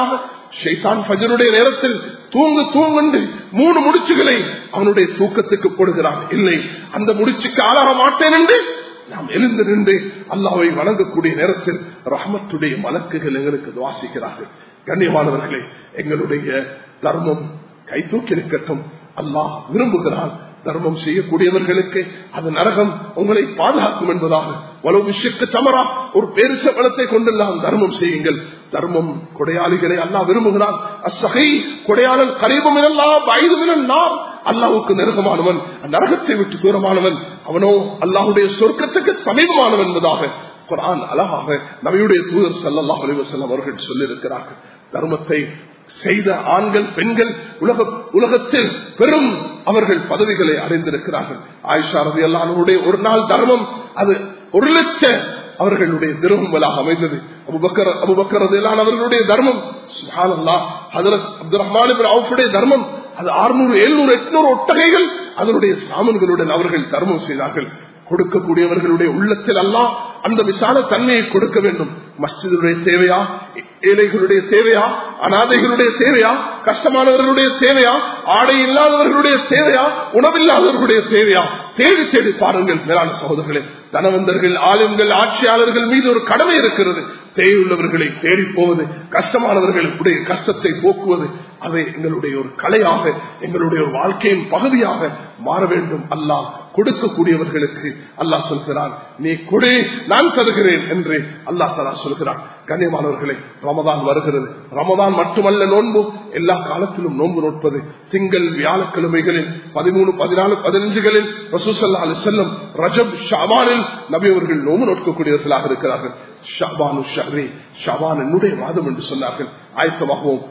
ஷைத்தான் ஃபஜருடைய நேரத்தில் தூங்கு தூங்குண்டு மூணு முடிச்சுகளை அவனுடைய தூக்கத்துக்கு போடுகிறான் இல்லை அந்த முடிச்சுக்கு ஆளாக மாட்டேன் என்று நாம் எழுந்து நின்று அல்லாவை வணங்கக்கூடிய நேரத்தில் ரஹமத்துடைய மலக்குகள் எங்களுக்கு வாசிக்கிறார்கள் கண்ணியமானவர்களே எங்களுடைய தர்மம் கை தூக்கி இருக்கட்டும் அல்லாஹ் விரும்புகிறான் தர்மம் செய்யக்கூடியவர்களுக்கு அது நரகம் உங்களை பாதுகாக்கும் என்பதாக வலவு விஷயக்கு சமரா ஒரு பெருச பலத்தை கொண்டெல்லாம் தர்மம் செய்யுங்கள் தர்மம் கொடையாளிகளை அல்லாஹ் விரும்புகிறான் அசகை கொடையாளன் கரீபம் எல்லாம் வயதுமினம் நாம் அல்லாவுக்கு நெருக்கமானவன் நரகத்தை விட்டு தூரமானவன் அவனோ அல்லாஹுடைய சொர்க்கத்துக்கு சமீபமானவன் என்பதாக குரான் அழகாக நபியுடைய தூதர் சல்லாஹ் அலிவசல்லம் அவர்கள் சொல்லியிருக்கிறார்கள் தர்மத்தை செய்த ஆண்கள் பெண்கள் உலக உலகத்தில் பெரும் அவர்கள் பதவிகளை அடைந்திருக்கிறார்கள் ஆயிஷா ரவி அல்லானுடைய ஒரு நாள் தர்மம் அது ஒரு லட்ச அவர்களுடைய திரும்பலாக அமைந்தது அபுபக்கர் அபுபக்கர் ரதியல்லான் அவர்களுடைய தர்மம் சுஹானல்லா ஹதரத் அப்துல் ரஹ்மானுடைய தர்மம் அது அறுநூறு எழுநூறு எட்நூறு ஒட்டகைகள் அதனுடைய சாமன்களுடன் அவர்கள் தர்மம் செய்தார்கள் கொடுக்கக்கூடியவர்களுடைய உள்ளத்தில் எல்லாம் அந்த விசால தன்மையை கொடுக்க வேண்டும் மஸ்ஜிதுடைய தேவையா ஏழைகளுடைய தேவையா அனாதைகளுடைய தேவையா கஷ்டமானவர்களுடைய தேவையா ஆடை இல்லாதவர்களுடைய தேவையா உணவில்லாதவர்களுடைய தேவையா தேடி தேடி பாருங்கள் மேலான சகோதரர்களே தனவந்தர்கள் ஆளுங்கள் ஆட்சியாளர்கள் மீது ஒரு கடமை இருக்கிறது தேவையுள்ளவர்களை தேடி போவது கஷ்டமானவர்களுடைய கஷ்டத்தை போக்குவது அதை எங்களுடைய ஒரு கலையாக எங்களுடைய ஒரு வாழ்க்கையின் பகுதியாக மாற வேண்டும் அல்லாஹ் கொடுக்கக்கூடியவர்களுக்கு அல்லாஹ் சொல்கிறான் நீ கொடு நான் தருகிறேன் என்று அல்லாஹ் தலா சொல்கிறான் கண்ணியமானவர்களே ரமதான் வருகிறது ரமதான் மட்டுமல்ல நோன்பு எல்லா காலத்திலும் நோன்பு நோட்பது திங்கள் வியாழக்கிழமைகளில் பதிமூணு பதினாலு பதினஞ்சுகளில் ரசூசல்லா அலி செல்லம் ரஜப் ஷாபானில் நபி அவர்கள் நோம்பு நோட்கக்கூடியவர்களாக இருக்கிறார்கள் ஷாபானு ஷஹ்ரி ஷாபான் என்னுடைய மாதம் என்று சொன்னார்கள் ஆயத்தமாகவும்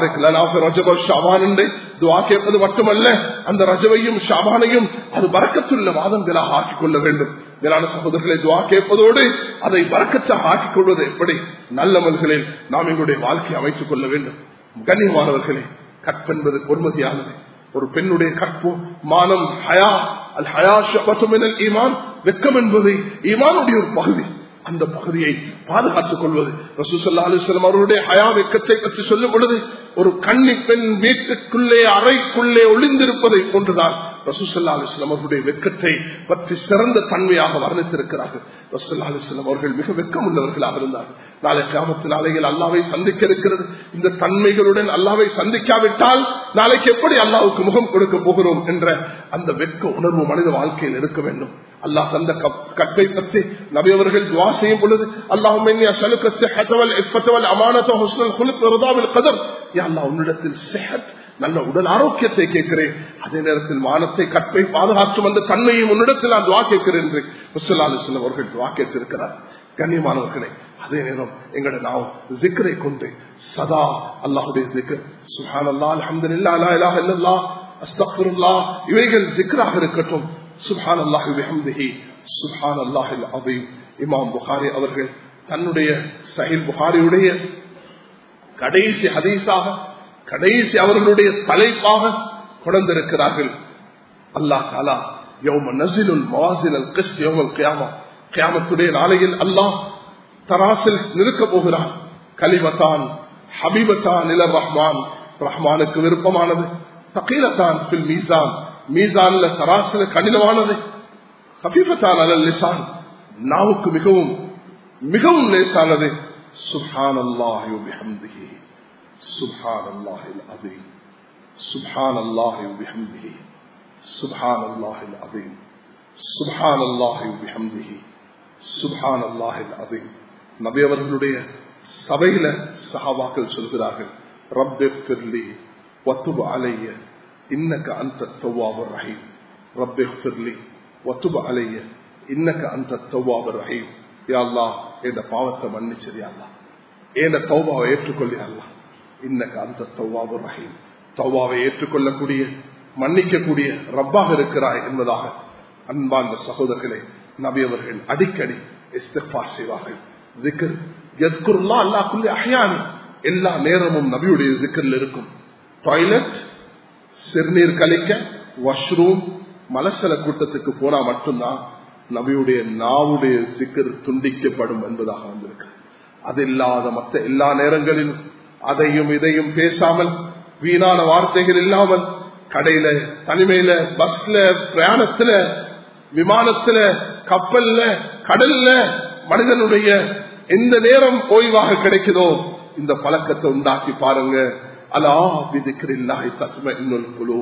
கேட்பது மட்டுமல்ல அந்த ரஜவையும் ஷாபானையும் அது வரக்கத்துள்ள மாதங்களாக ஆக்கிக் கொள்ள வேண்டும் மேலான சகோதரர்களை துவா கேட்பதோடு அதை வரக்கச்சாக ஆக்கிக் கொள்வது எப்படி நல்லவர்களில் நாம் எங்களுடைய வாழ்க்கையை அமைத்துக் கொள்ள வேண்டும் கண்ணியமானவர்களே கற்பென்பது பொறுமதியானது ஒரு பெண்ணுடைய கற்பு மானம் ஹயா அல் ஹயா ஈமான் வெக்கம் என்பது ஈமானுடைய ஒரு பகுதி அந்த பகுதியை பாதுகாத்துக் கொள்வது ரசூசல்லா அலுவலம் அவருடைய ஹயா வெக்கத்தை பற்றி சொல்லும் பொழுது ஒரு கன்னி பெண் வீட்டுக்குள்ளே அறைக்குள்ளே ஒளிந்திருப்பதை போன்றுதான் ரசூசல்லா அலுவலம் அவருடைய வெக்கத்தை பற்றி சிறந்த தன்மையாக வர்ணித்திருக்கிறார்கள் ரசூல்லா அலுவலம் அவர்கள் மிக வெக்கம் உள்ளவர்களாக இருந்தார்கள் நாளை கிராமத்தில் நாளைகள் அல்லாவை சந்திக்க இருக்கிறது இந்த தன்மைகளுடன் அல்லாவை சந்திக்காவிட்டால் நாளைக்கு எப்படி அல்லாவுக்கு முகம் கொடுக்க போகிறோம் என்ற அந்த வெக்க உணர்வு மனித வாழ்க்கையில் இருக்க வேண்டும் அல்லாஹ் தந்த கற்பை பற்றி நபியவர்கள் துவா செய்யும் பொழுது அல்லாஹும் உன்னிடத்தில் செஹத் நல்ல உடல் ஆரோக்கியத்தை கேட்கிறேன் அதே நேரத்தில் மானத்தை கற்பை பாதுகாற்றும் அந்த தன்மையை உன்னிடத்தில் நான் துவா கேட்கிறேன் என்று முசல்லாலிஸ்லம் அவர்கள் துவா கேட்டிருக்கிறார் கண்ணியமானவர்களே அதே நேரம் எங்களை நாம் ஜிக்கரை கொண்டு சதா அல்லாஹுடைய ஜிக்கர் சுஹான் அல்லா அலமதுல்லா அலா இலாஹ இல்லல்லா அஸ்தக்ஃபிருல்லா இவைகள் ஜிக்கராக இருக்கட்டும் சுஹான் அல்லாஹி பிஹம்திஹி சுஹான் அல்லாஹில் அபீம் இமாம் புகாரி அவர்கள் தன்னுடைய சஹில் புகாரியுடைய கடைசி ஹதீஸாக கடைசி அவர்களுடைய தலைப்பாக கொண்டிருக்கிறார்கள் அல்லாஹ் தாலா யௌம நசிலுல் மவாசில் கிறிஸ்ட் யோமல் கியாமா கியாமத்துடைய நாளையில் அல்லாஹ் தராசில் நிற்க போகிறான் கலிமத்தான் ஹபீபத்தான் இல ரஹ்மான் ரஹ்மானுக்கு விருப்பமானது தகீலத்தான் பில் மீசான் மீசான்ல தராசில கடினமானது ஹபீபத்தான் அலல் லிசான் நாவுக்கு மிகவும் மிகவும் லேசானது சுஹான் அல்லாஹி பிஹம்திஹி சுஹான் அல்லாஹில் அதீம் சுஹான் அல்லாஹி பிஹம்திஹி சுஹான் அல்லாஹில் அதீம் சுஹான் அல்லாஹி பிஹம்திஹி சுஹான் அல்லாஹில் அதீம் நபி அவர்களுடைய சபையில சஹாபாக்கள் சொல்கிறார்கள் ரப்பே ஃபிர்லி வத்துப அலைய இன்னக்க அந்த தௌவாபர் ரஹீம் ரப்பே ஃபிர்லி வத்துப அலைய இன்னக்க அந்த தௌவாபர் ரஹீம் யாழ்லா என் பாவத்தை மன்னிச்சது யாழ்லா ஏன தௌபாவை ஏற்றுக்கொள்ளி அல்லா இன்னக்க அந்த தௌவாபர் ரஹீம் தௌவாவை ஏற்றுக்கொள்ளக்கூடிய மன்னிக்கக்கூடிய ரப்பாக இருக்கிறாய் என்பதாக அன்பார்ந்த சகோதரர்களே நபி அவர்கள் அடிக்கடி இஸ்திஃபார் செய்வார்கள் ஜிக்கர் எத்குருல்லா அல்லாக்குள்ளே அஹ்யானி எல்லா நேரமும் நபியுடைய ஜிக்கரில் இருக்கும் டாய்லெட் சிறுநீர் கழிக்க வாஷ்ரூம் மலசல கூட்டத்துக்கு போனா மட்டும்தான் நபியுடைய நாவுடைய சிக்கர் துண்டிக்கப்படும் என்பதாக வந்திருக்கு அது இல்லாத மற்ற எல்லா நேரங்களிலும் அதையும் இதையும் பேசாமல் வீணான வார்த்தைகள் இல்லாமல் கடையில தனிமையில பஸ்ல பிரயாணத்துல விமானத்துல கப்பல்ல கடல்ல மனிதனுடைய எந்த நேரம் ஓய்வாக கிடைக்குதோ இந்த பழக்கத்தை உண்டாக்கி பாருங்க அலா விதிக்கிறில்லாய் தத்ம இன்னொரு குழு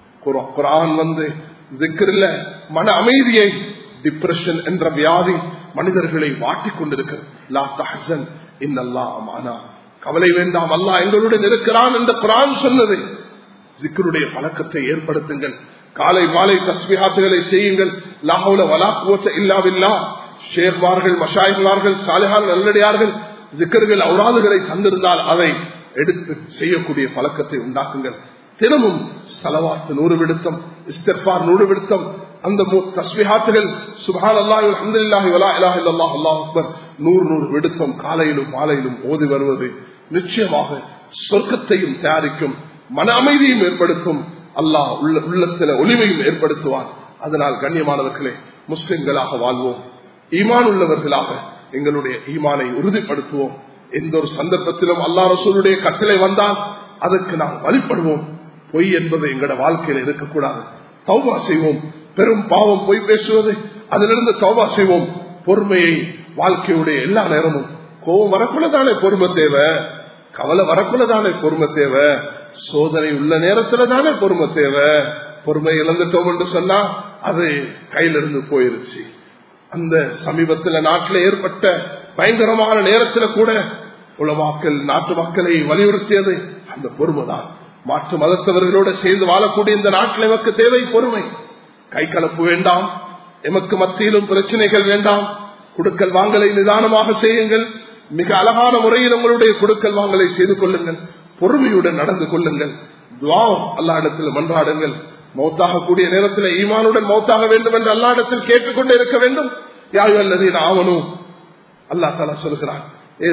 குரான் வந்து திக்கிரில்ல மன அமைதியை டிப்ரெஷன் என்ற வியாதி மனிதர்களை வாட்டிக் கொண்டிருக்கிறது லா தஹன் இன்னல்லா அமானா கவலை வேண்டாம் அல்லா எங்களுடன் இருக்கிறான் என்ற குரான் சொன்னது ஜிக்கருடைய பழக்கத்தை ஏற்படுத்துங்கள் காலை மாலை தஸ்மிஹாத்துகளை செய்யுங்கள் லாஹவுல வலாக்குவச்ச இல்லாவில்லா ஷேர்வார்கள் மஷாயிவார்கள் சாலிஹான் நல்லடியார்கள் ஜிக்கர்கள் அவுராதுகளை தந்திருந்தால் அதை எடுத்து செய்யக்கூடிய பழக்கத்தை உண்டாக்குங்கள் தினமும் சலவாத்து நூறு விடுத்தம் இஸ்தர்பார் நூறு விடுத்தம் அந்த தஸ்மிஹாத்துகள் சுபான் அல்லாஹ் அஹமதுல்லாஹி வலா இலாஹ இல்லல்லாஹ் அல்லாஹ் அக்பர் நூறு நூறு விடுத்தம் காலையிலும் மாலையிலும் ஓதி வருவது நிச்சயமாக சொர்க்கத்தையும் தயாரிக்கும் மன அமைதியும் ஏற்படுத்தும் அல்லாஹ் உள்ள உள்ளத்துல ஒளிவையும் ஏற்படுத்துவார் அதனால் கண்ணியமானவர்களே முஸ்லிம்களாக வாழ்வோம் ஈமான் உள்ளவர்களாக எங்களுடைய ஈமானை உறுதிப்படுத்துவோம் எந்த ஒரு சந்தர்ப்பத்திலும் அல்லா ரசூலுடைய கட்டளை வந்தால் அதற்கு நாம் வழிபடுவோம் பொய் என்பது எங்களோட வாழ்க்கையில் இருக்கக்கூடாது தௌபா செய்வோம் பெரும் பாவம் பொய் பேசுவது அதிலிருந்து தௌபா செய்வோம் பொறுமையை வாழ்க்கையுடைய எல்லா நேரமும் கோபம் வரக்குள்ளதானே பொறுமை தேவை கவலை வரக்குள்ளதானே பொறுமை தேவை சோதனை உள்ள நேரத்துல தானே பொறுமை தேவை பொறுமை இழந்துட்டோம் என்று சொன்னா அது கையிலிருந்து போயிருச்சு அந்த சமீபத்துல நாட்டில் ஏற்பட்ட பயங்கரமான நேரத்துல கூட உலமாக்கள் நாட்டு மக்களை வலியுறுத்தியது அந்த பொறுமை தான் மாற்று மதத்தவர்களோட சேர்ந்து வாழக்கூடிய இந்த நாட்டில் எமக்கு தேவை பொறுமை கை கலப்பு வேண்டாம் எமக்கு மத்தியிலும் பிரச்சனைகள் வேண்டாம் குடுக்கல் வாங்கலை நிதானமாக செய்யுங்கள் மிக அழகான முறையில் உங்களுடைய குடுக்கல் வாங்கலை செய்து கொள்ளுங்கள் பொறுமையுடன் நடந்து கொள்ளுங்கள் துவாவம் அல்லா இடத்தில் மன்றாடுங்கள் மௌத்தாக கூடிய நேரத்தில் ஈமானுடன் மௌத்தாக வேண்டும் என்று அல்லா இடத்தில் கேட்டுக்கொண்டே இருக்க வேண்டும் யாரு அல்லது ஆவணும் அல்லா தாலா சொல்கிறான்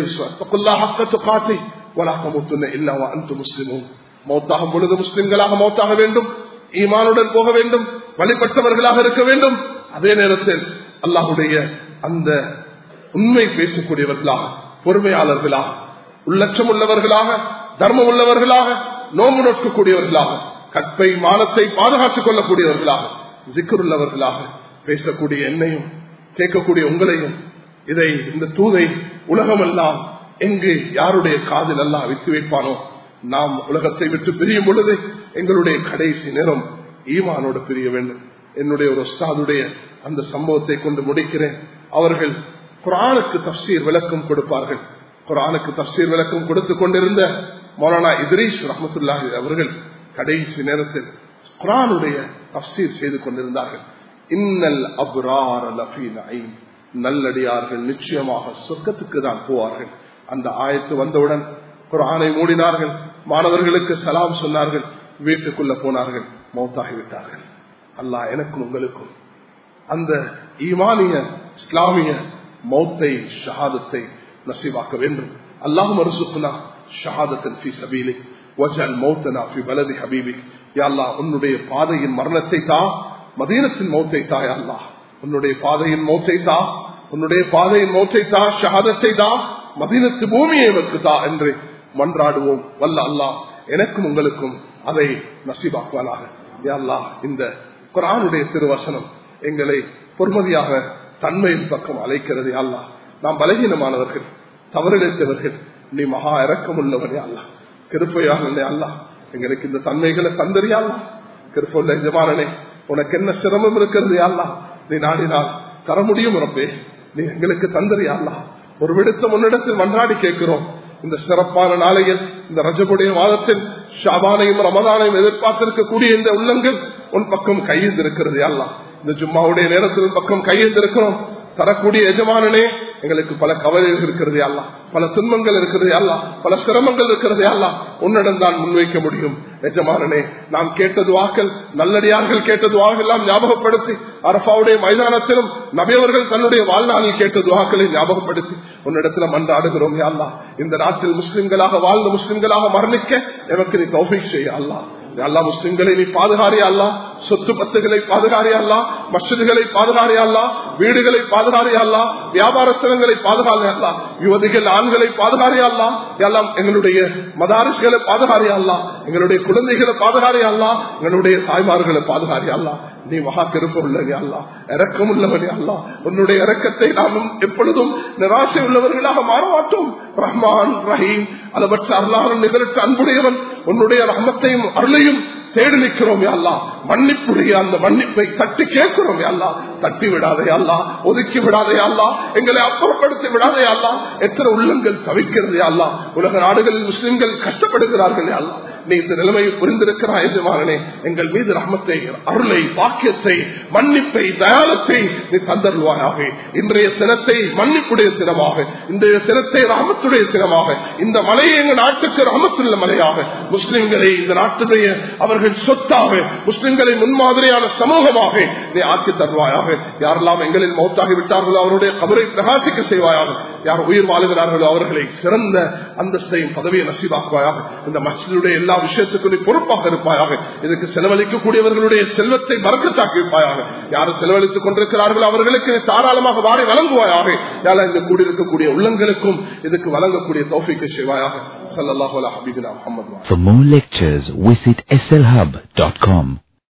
மௌத்தாகும் பொழுது முஸ்லிம்களாக மௌத்தாக வேண்டும் ஈமானுடன் போக வேண்டும் வழிபட்டவர்களாக இருக்க வேண்டும் அதே நேரத்தில் அல்லாஹுடைய அந்த உண்மை பேசக்கூடியவர்களாக பொறுமையாளர்களாக உள்ளட்சம் உள்ளவர்களாக தர்மம் உள்ளவர்களாக நோம்பு நோக்கக்கூடியவர்களாக கற்பை மானத்தை பாதுகாத்துக் கொள்ளக்கூடியவர்களாக ஜிக்கருள்ளவர்களாக பேசக்கூடிய என்னையும் கேட்கக்கூடிய உங்களையும் இதை இந்த தூதை உலகமெல்லாம் எங்கு யாருடைய காதில் எல்லாம் வித்து வைப்பானோ நாம் உலகத்தை விட்டு பிரியும் பொழுது எங்களுடைய கடைசி நேரம் ஈமானோடு பிரிய வேண்டும் என்னுடைய ஒரு உஸ்தாதுடைய அந்த சம்பவத்தை கொண்டு முடிக்கிறேன் அவர்கள் குரானுக்கு தப்சீர் விளக்கம் கொடுப்பார்கள் குரானுக்கு தப்சீர் விளக்கம் கொடுத்து கொண்டிருந்த மௌலானா இத்ரீஷ் ரஹமத்துல்லாஹி அவர்கள் கடைசி நேரத்தில் குரானுடைய தப்சீர் செய்து கொண்டிருந்தார்கள் இன்னல் அப்ரார் நல்லடியார்கள் நிச்சயமாக சொர்க்கத்துக்கு தான் போவார்கள் அந்த ஆயத்து வந்தவுடன் குரானை மூடினார்கள் மாணவர்களுக்கு சலாம் சொன்னார்கள் வீட்டுக்குள்ள போனார்கள் மௌத்தாகிவிட்டார்கள் அல்லாஹ் எனக்கும் உங்களுக்கும் அந்த ஈமானிய இஸ்லாமிய மௌத்தை ஷஹாதத்தை நசீவாக்க வேண்டும் அல்லாஹ் மறுசுக்குனா ஷஹாதத்தின் ஃபி சபீலி வஜல் மௌத்தனா ஃபி பலதி ஹபீபி யாழ்லா உன்னுடைய பாதையின் மரணத்தை தா மதீனத்தின் மௌத்தை தா யாழ்லா உன்னுடைய பாதையின் மௌத்தை தா உன்னுடைய பாதையின் மௌத்தை தா ஷஹாதத்தை தா மதீனத்து பூமியை எமக்கு தா என்று மன்றாடுவோம் வல்ல அல்லாஹ் எனக்கும் உங்களுக்கும் அதை நசீபாக்குவானாக யாழ்லா இந்த குரானுடைய திருவசனம் எங்களை பொறுமதியாக தன்மையின் பக்கம் அழைக்கிறது அல்லா நாம் பலகீனமானவர்கள் தவறிழைத்தவர்கள் நீ மகா இறக்கம் உள்ளவனே அல்ல கிருப்பையாக அல்லா எங்களுக்கு இந்த தன்மைகளை தந்தறியாளா கிருப்புள்ள எஜமானனே உனக்கு என்ன சிரமம் இருக்கிறது அல்லா நீ நாடினால் தர முடியும் ரப்பே நீ எங்களுக்கு தந்தறியாளா ஒரு விடுத்த முன்னிடத்தில் மன்றாடி கேட்கிறோம் இந்த சிறப்பான நாளையில் இந்த ரஜபுடைய மாதத்தில் ஷாபானையும் ரமதானையும் எதிர்பார்த்திருக்கக்கூடிய இந்த உள்ளங்கள் உன் பக்கம் கையெழுந்திருக்கிறது அல்லா இந்த ஜும்மாவுடைய நேரத்தில் பக்கம் கையெழுந்திருக்கிறோம் தரக்கூடிய எஜமானனே எங்களுக்கு பல கவலைகள் இருக்கிறது அல்ல பல துன்பங்கள் இருக்கிறது அல்ல பல சிரமங்கள் இருக்கிறது அல்ல உன்னிடம் தான் முன்வைக்க முடியும் எஜமானனே நாம் கேட்டது வாக்கள் நல்லடியார்கள் கேட்டது வாக்கெல்லாம் ஞாபகப்படுத்தி அரபாவுடைய மைதானத்திலும் நபியவர்கள் தன்னுடைய வாழ்நாளில் கேட்டது வாக்களை ஞாபகப்படுத்தி உன்னிடத்துல மன்றாடுகிறோம் அல்லா இந்த நாட்டில் முஸ்லிம்களாக வாழ்ந்த முஸ்லிம்களாக மரணிக்க எனக்கு நீ தௌஃபிக் செய்ய அல்லா அல்லா முஸ்லிம்களை நீ பாதுகாரியா அல்லா சொத்து பத்துகளை பாதுகாரியா அல்லா மசிதுகளை பாதுகாரியா அல்லா வீடுகளை பாதுகாரியா அல்லா வியாபார ஸ்தலங்களை பாதுகாரியா அல்லா யுவதிகள் ஆண்களை பாதுகாரியா அல்லா எல்லாம் எங்களுடைய மதாரிசுகளை பாதுகாரியா அல்லா எங்களுடைய குழந்தைகளை பாதுகாரியா அல்லா எங்களுடைய தாய்மார்களை பாதுகாரியா அல்லா நீ மகா திருப்பொருளனே அல்லா இறக்கம் உள்ளவனே அல்லா உன்னுடைய இறக்கத்தை நாமும் எப்பொழுதும் நிராசை உள்ளவர்களாக மாற மாட்டோம் ரஹ்மான் ரஹீம் அளவற்ற அருளாளன் நிகழ்ச்சி அன்புடையவன் உன்னுடைய ரஹமத்தையும் அருளையும் தேடி நிற்கிறோம் அல்லா மன்னிப்புடைய அந்த மன்னிப்பை தட்டி கேட்கிறோம் அல்லா தட்டி விடாதே அல்லா ஒதுக்கி விடாதே அல்லா எங்களை அப்புறப்படுத்தி விடாதே அல்லா எத்தனை உள்ளங்கள் தவிக்கிறது அல்லா உலக நாடுகளில் முஸ்லிம்கள் கஷ்டப்படுகிறார்கள் அல்லா நீ இந்த நிலைமையை புரிந்திருக்கிறாய் எஜமானனே எங்கள் மீது ரஹமத்தை அருளை பாக்கியத்தை மன்னிப்பை தயாலத்தை நீ தந்தருவாயாக இன்றைய தினத்தை மன்னிப்புடைய தினமாக இன்றைய தினத்தை ரஹமத்துடைய தினமாக இந்த மலையை எங்கள் நாட்டுக்கு ரஹமத்துள்ள மலையாக முஸ்லிம்களை இந்த நாட்டுடைய அவர்கள் சொத்தாக முஸ்லிம்களை முன்மாதிரியான சமூகமாக நீ ஆக்கி தருவாயாக யாரெல்லாம் எங்களில் மௌத்தாகி விட்டார்களோ அவருடைய கபரை பிரகாசிக்க செய்வாயாக யார் உயிர் வாழுகிறார்களோ அவர்களை சிறந்த அந்தஸ்தையும் பதவியை நசீவாக்குவாயாக இந்த மசிதுடைய எல்லா விஷயத்துக்கும் நீ பொறுப்பாக இருப்பாயாக இதுக்கு செலவழிக்கக்கூடியவர்களுடைய செல்வத்தை மறக்கத்தாக்கி இருப்பாயாக யார் செலவழித்துக் கொண்டிருக்கிறார்களோ அவர்களுக்கு நீ தாராளமாக வாரி வழங்குவாயாக யாரா இந்த கூடியிருக்கக்கூடிய உள்ளங்களுக்கும் இதுக்கு வழங்கக்கூடிய தௌஃபிக்கு செய்வாயாக சல்லாஹூ ஹபீபினா Mohammed For more lectures, visit slhub.com.